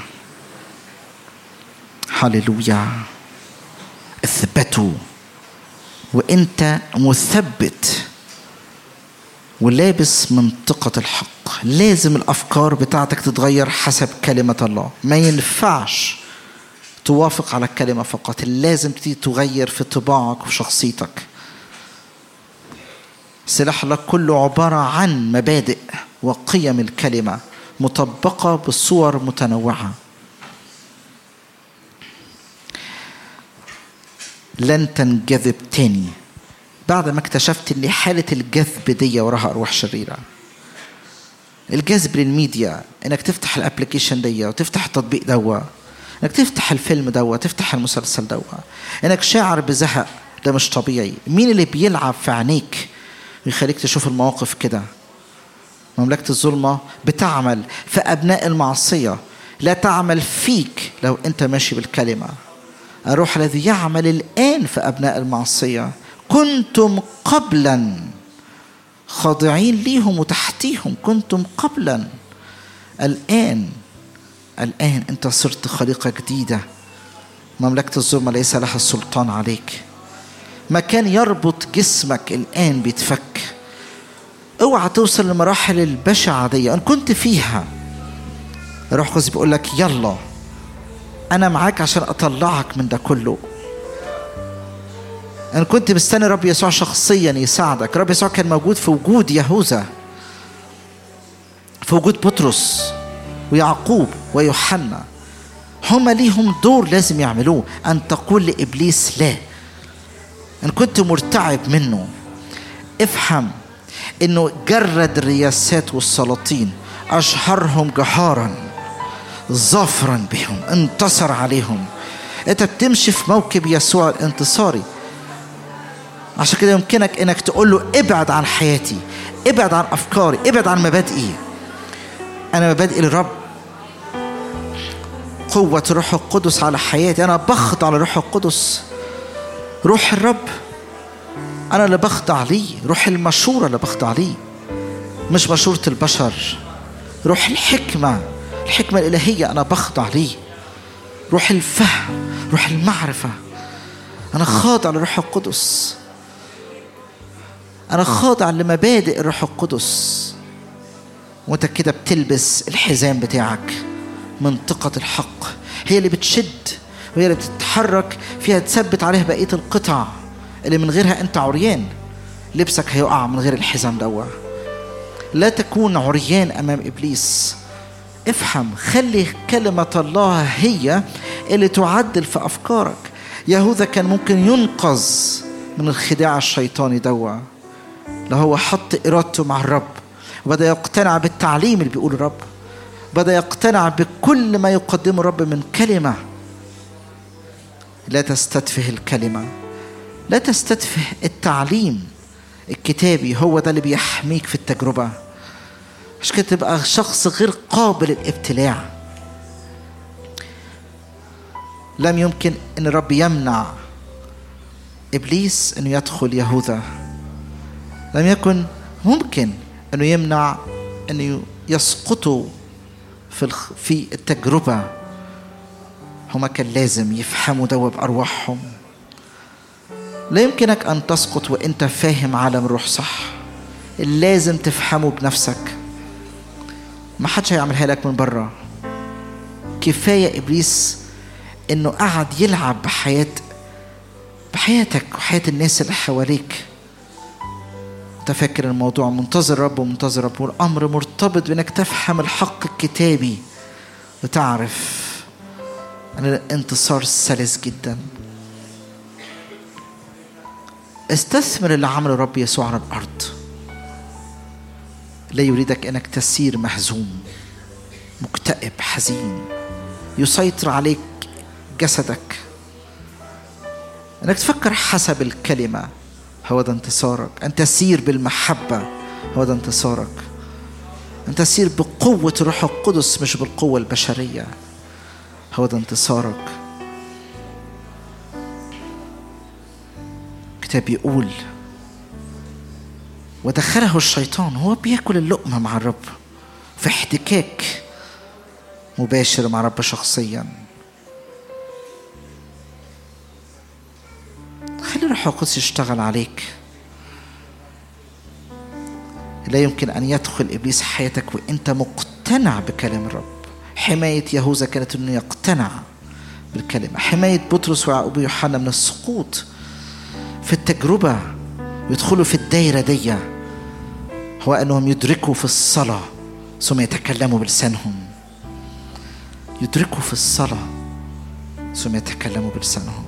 هللويا اثبتوا وانت مثبت ولابس منطقة الحق لازم الأفكار بتاعتك تتغير حسب كلمة الله ما ينفعش توافق على الكلمة فقط لازم تبتدي تغير في طباعك وفي شخصيتك سلاح الله كله عبارة عن مبادئ وقيم الكلمة مطبقة بصور متنوعة لن تنجذب تاني بعد ما اكتشفت ان حالة الجذب دي وراها ارواح شريرة الجذب للميديا انك تفتح الابلكيشن دي وتفتح التطبيق دوا انك تفتح الفيلم دوا تفتح المسلسل دوا انك شاعر بزهق ده مش طبيعي مين اللي بيلعب في عينيك ويخليك تشوف المواقف كده مملكة الظلمة بتعمل في أبناء المعصية لا تعمل فيك لو أنت ماشي بالكلمة الروح الذي يعمل الآن في أبناء المعصية كنتم قبلا خاضعين ليهم وتحتيهم كنتم قبلا الآن الآن أنت صرت خليقة جديدة مملكة الظلمة ليس لها السلطان عليك مكان يربط جسمك الآن بيتفك اوعى توصل لمراحل البشعة دي أنا كنت فيها الروح القدس بيقول لك يلا أنا معاك عشان أطلعك من ده كله أنا كنت مستني رب يسوع شخصيا يساعدك رب يسوع كان موجود في وجود يهوذا في وجود بطرس ويعقوب ويوحنا هما ليهم دور لازم يعملوه أن تقول لإبليس لا إن كنت مرتعب منه افهم إنه جرد الرياسات والسلاطين أشهرهم جهارا ظافرا بهم انتصر عليهم انت بتمشي في موكب يسوع الانتصاري عشان كده يمكنك انك تقول له ابعد عن حياتي ابعد عن افكاري ابعد عن مبادئي انا مبادئي الرب قوة الروح القدس على حياتي أنا بخضع للروح القدس روح الرب أنا اللي بخضع ليه روح المشورة اللي بخضع ليه مش مشورة البشر روح الحكمة الحكمة الإلهية أنا بخضع ليه روح الفهم روح المعرفة أنا خاضع للروح القدس أنا خاضع لمبادئ الروح القدس وأنت كده بتلبس الحزام بتاعك منطقة الحق هي اللي بتشد وهي اللي بتتحرك فيها تثبت عليها بقية القطع اللي من غيرها أنت عريان لبسك هيقع من غير الحزام دوا لا تكون عريان أمام إبليس افهم خلي كلمة الله هي اللي تعدل في أفكارك يهوذا كان ممكن ينقذ من الخداع الشيطاني دوا لو هو حط إرادته مع الرب وبدأ يقتنع بالتعليم اللي بيقوله الرب بدأ يقتنع بكل ما يقدمه الرب من كلمة لا تستتفه الكلمة لا تستتفه التعليم الكتابي هو ده اللي بيحميك في التجربة مش كده تبقى شخص غير قابل للابتلاع لم يمكن ان الرب يمنع ابليس انه يدخل يهوذا لم يكن ممكن انه يمنع انه يسقطوا في الخ... في التجربه هما كان لازم يفهموا ده بارواحهم لا يمكنك ان تسقط وانت فاهم عالم الروح صح لازم تفهمه بنفسك ما حدش هيعملها لك من بره كفايه ابليس انه قعد يلعب بحياه بحياتك وحياة الناس اللي حواليك انت فاكر الموضوع منتظر رب ومنتظر رب والامر مرتبط بانك تفهم الحق الكتابي وتعرف ان الانتصار سلس جدا استثمر اللي عمله الرب يسوع على الارض لا يريدك انك تسير مهزوم مكتئب حزين يسيطر عليك جسدك انك تفكر حسب الكلمه هو ده انتصارك ان تسير بالمحبه هو ده انتصارك ان تسير بقوه الروح القدس مش بالقوه البشريه هو ده انتصارك الكتاب يقول ودخله الشيطان هو بياكل اللقمه مع الرب في احتكاك مباشر مع رب شخصيا خلي الروح القدس يشتغل عليك لا يمكن ان يدخل ابليس حياتك وانت مقتنع بكلام الرب حمايه يهوذا كانت انه يقتنع بالكلمه حمايه بطرس ويعقوب ويوحنا من السقوط في التجربه ويدخلوا في الدايره دي هو انهم يدركوا في الصلاه ثم يتكلموا بلسانهم يدركوا في الصلاه ثم يتكلموا بلسانهم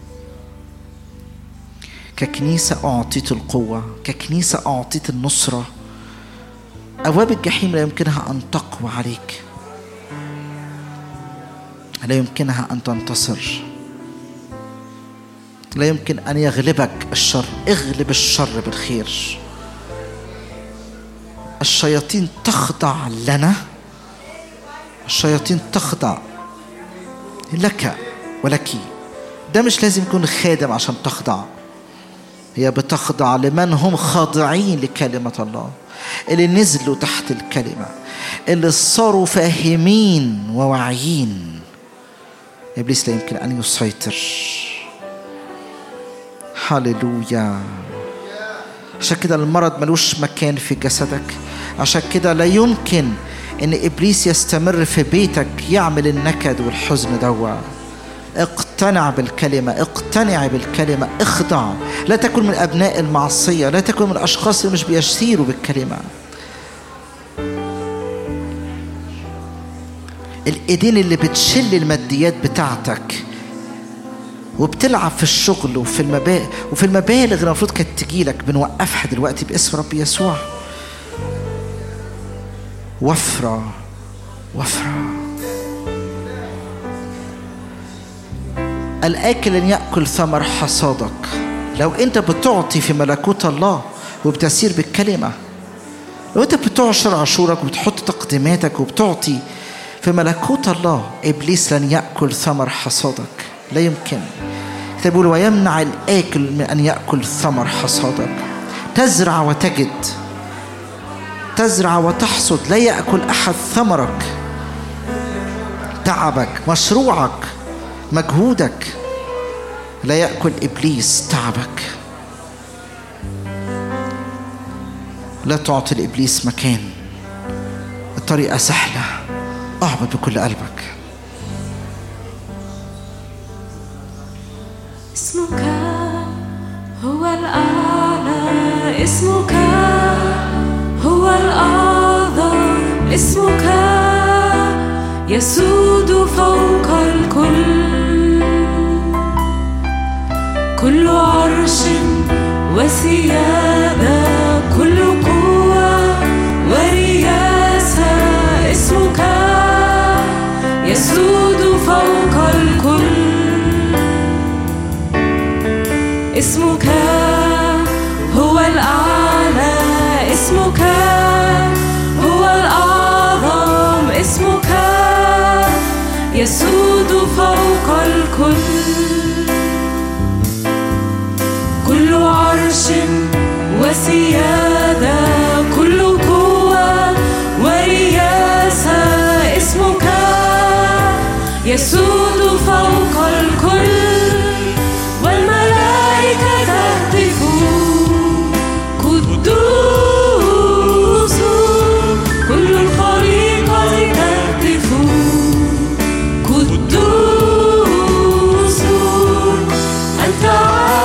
ككنيسة أعطيت القوة ككنيسة أعطيت النصرة أبواب الجحيم لا يمكنها أن تقوى عليك لا يمكنها أن تنتصر لا يمكن أن يغلبك الشر اغلب الشر بالخير الشياطين تخضع لنا الشياطين تخضع لك ولك ده مش لازم يكون خادم عشان تخضع هي بتخضع لمن هم خاضعين لكلمة الله اللي نزلوا تحت الكلمة اللي صاروا فاهمين وواعيين إبليس لا يمكن أن يسيطر هللويا عشان كده المرض ملوش مكان في جسدك عشان كده لا يمكن ان ابليس يستمر في بيتك يعمل النكد والحزن دوا اقتنع بالكلمة اقتنع بالكلمة اخضع لا تكن من أبناء المعصية لا تكن من الأشخاص اللي مش بيسيروا بالكلمة الإيدين اللي بتشل الماديات بتاعتك وبتلعب في الشغل وفي المبالغ وفي المبالغ اللي المفروض كانت تجيلك بنوقفها دلوقتي باسم رب يسوع وفرة وفرة الآكل لن يأكل ثمر حصادك لو أنت بتعطي في ملكوت الله وبتسير بالكلمة لو أنت بتعشر عشورك وبتحط تقديماتك وبتعطي في ملكوت الله إبليس لن يأكل ثمر حصادك لا يمكن الكتاب يقول ويمنع الآكل من أن يأكل ثمر حصادك تزرع وتجد تزرع وتحصد لا يأكل أحد ثمرك تعبك مشروعك مجهودك لا يأكل إبليس تعبك لا تعطي لإبليس مكان الطريقة سهلة اعبد بكل قلبك اسمك هو الأعلى اسمك هو الأعظم اسمك يسود فوق الكل كل عرش وسيادة كل قوة ورياسة اسمك يسود فوق الكل اسمك هو الأعلى اسمك هو الأعظم اسمك يسود فوق الكل كل عرش وسيادة كل قوة ورياسة اسمك يسود فوق الكل والملائكة تهتف قدوس كل الخليقة تهتف قدوس أنت عالي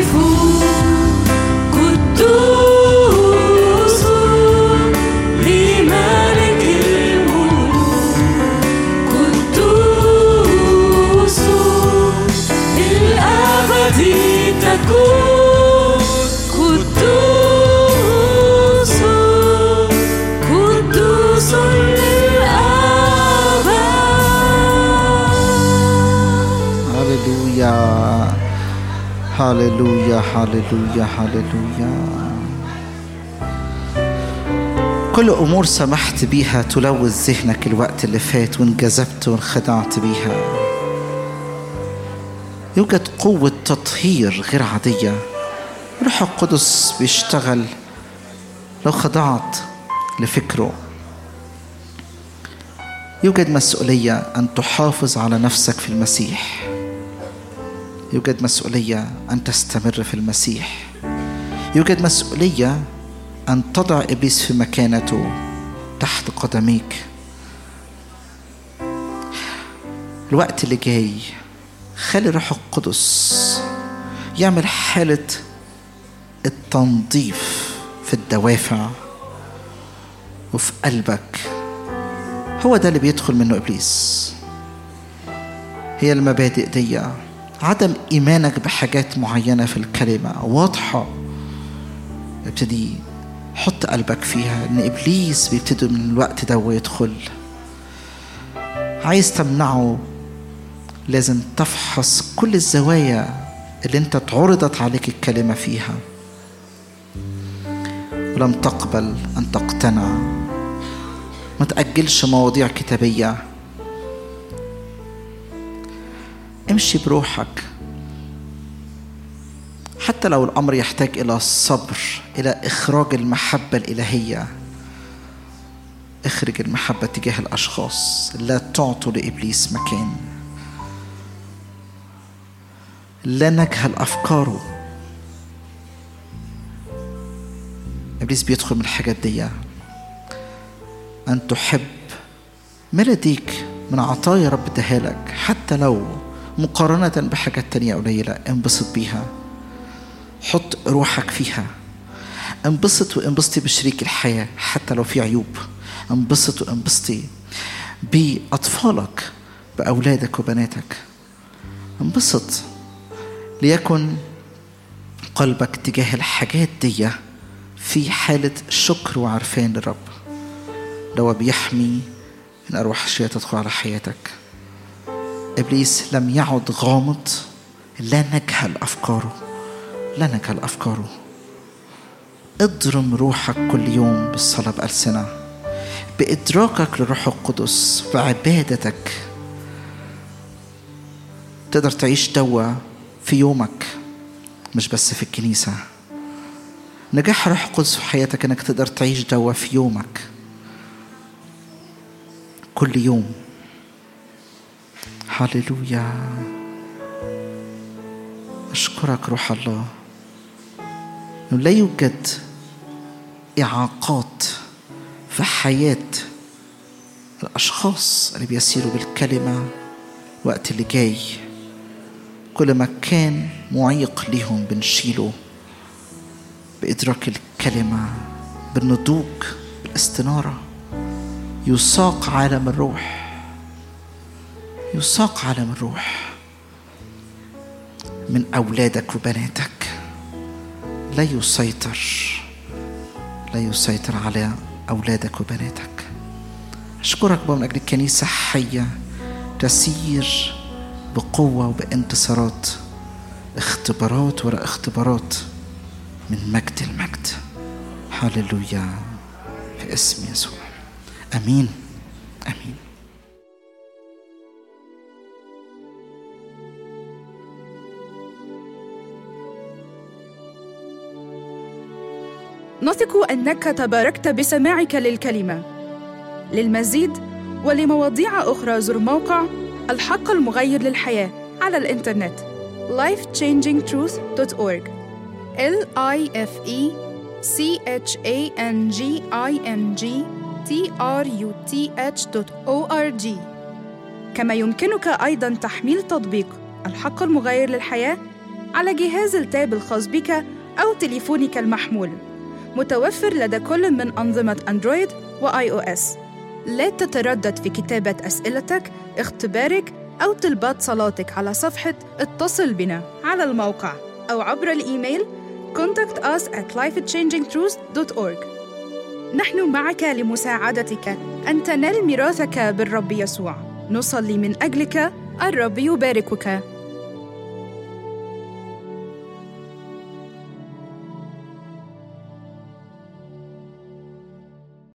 تهتف قدوس لملك الملوك قدوس للأبد تكون قدوس قدوس للأبد هللويا هللويا هللويا هللويا كل أمور سمحت بيها تلوث ذهنك الوقت اللي فات وانجذبت وانخدعت بيها يوجد قوة تطهير غير عادية روح القدس بيشتغل لو خضعت لفكره يوجد مسؤولية أن تحافظ على نفسك في المسيح يوجد مسؤولية أن تستمر في المسيح يوجد مسؤولية أن تضع إبليس في مكانته تحت قدميك الوقت اللي جاي خلي الروح القدس يعمل حالة التنظيف في الدوافع وفي قلبك هو ده اللي بيدخل منه إبليس هي المبادئ دي عدم إيمانك بحاجات معينة في الكلمة واضحة ابتدي حط قلبك فيها ان ابليس بيبتدي من الوقت ده ويدخل عايز تمنعه لازم تفحص كل الزوايا اللي انت اتعرضت عليك الكلمة فيها ولم تقبل ان تقتنع ما تأجلش مواضيع كتابية امشي بروحك حتى لو الامر يحتاج الى الصبر الى اخراج المحبه الالهيه اخرج المحبه تجاه الاشخاص لا تعطوا لابليس مكان لا نجهل افكاره ابليس بيدخل من الحاجات دي ان تحب ما لديك من عطايا رب اداها لك حتى لو مقارنة بحاجات تانية قليلة انبسط بيها حط روحك فيها انبسط وانبسطي بشريك الحياة حتى لو في عيوب انبسط وانبسطي بأطفالك بأولادك وبناتك انبسط ليكن قلبك تجاه الحاجات دي في حالة شكر وعرفان للرب لو بيحمي من أرواح الشيطان تدخل على حياتك إبليس لم يعد غامض لا نجهل أفكاره لا نجهل أفكاره اضرم روحك كل يوم بالصلاة بألسنة بإدراكك للروح القدس وعبادتك تقدر تعيش دوا في يومك مش بس في الكنيسة نجاح الروح القدس في حياتك انك تقدر تعيش دوا في يومك كل يوم هللويا أشكرك روح الله إنه لا يوجد إعاقات في حياة الأشخاص اللي بيسيروا بالكلمة وقت اللي جاي كل ما كان معيق ليهم بنشيله بإدراك الكلمة بالنضوج بالاستنارة يساق عالم الروح يساق عالم الروح من أولادك وبناتك لا يسيطر لا يسيطر على أولادك وبناتك أشكرك بابا من أجل الكنيسة حية تسير بقوة وبانتصارات اختبارات وراء اختبارات من مجد المجد هللويا في اسم يسوع امين امين نثق انك تباركت بسماعك للكلمه للمزيد ولمواضيع اخرى زر موقع الحق المغير للحياه على الانترنت lifechangingtruth.org l i f e c h a n g i n g t r u t h o r g كما يمكنك ايضا تحميل تطبيق الحق المغير للحياه على جهاز التاب الخاص بك أو تليفونك المحمول متوفر لدى كل من أنظمة أندرويد وآي أو إس لا تتردد في كتابة أسئلتك، اختبارك أو طلبات صلاتك على صفحة اتصل بنا على الموقع أو عبر الإيميل contact us at lifechangingtruths.org نحن معك لمساعدتك أن تنال ميراثك بالرب يسوع نصلي من أجلك الرب يباركك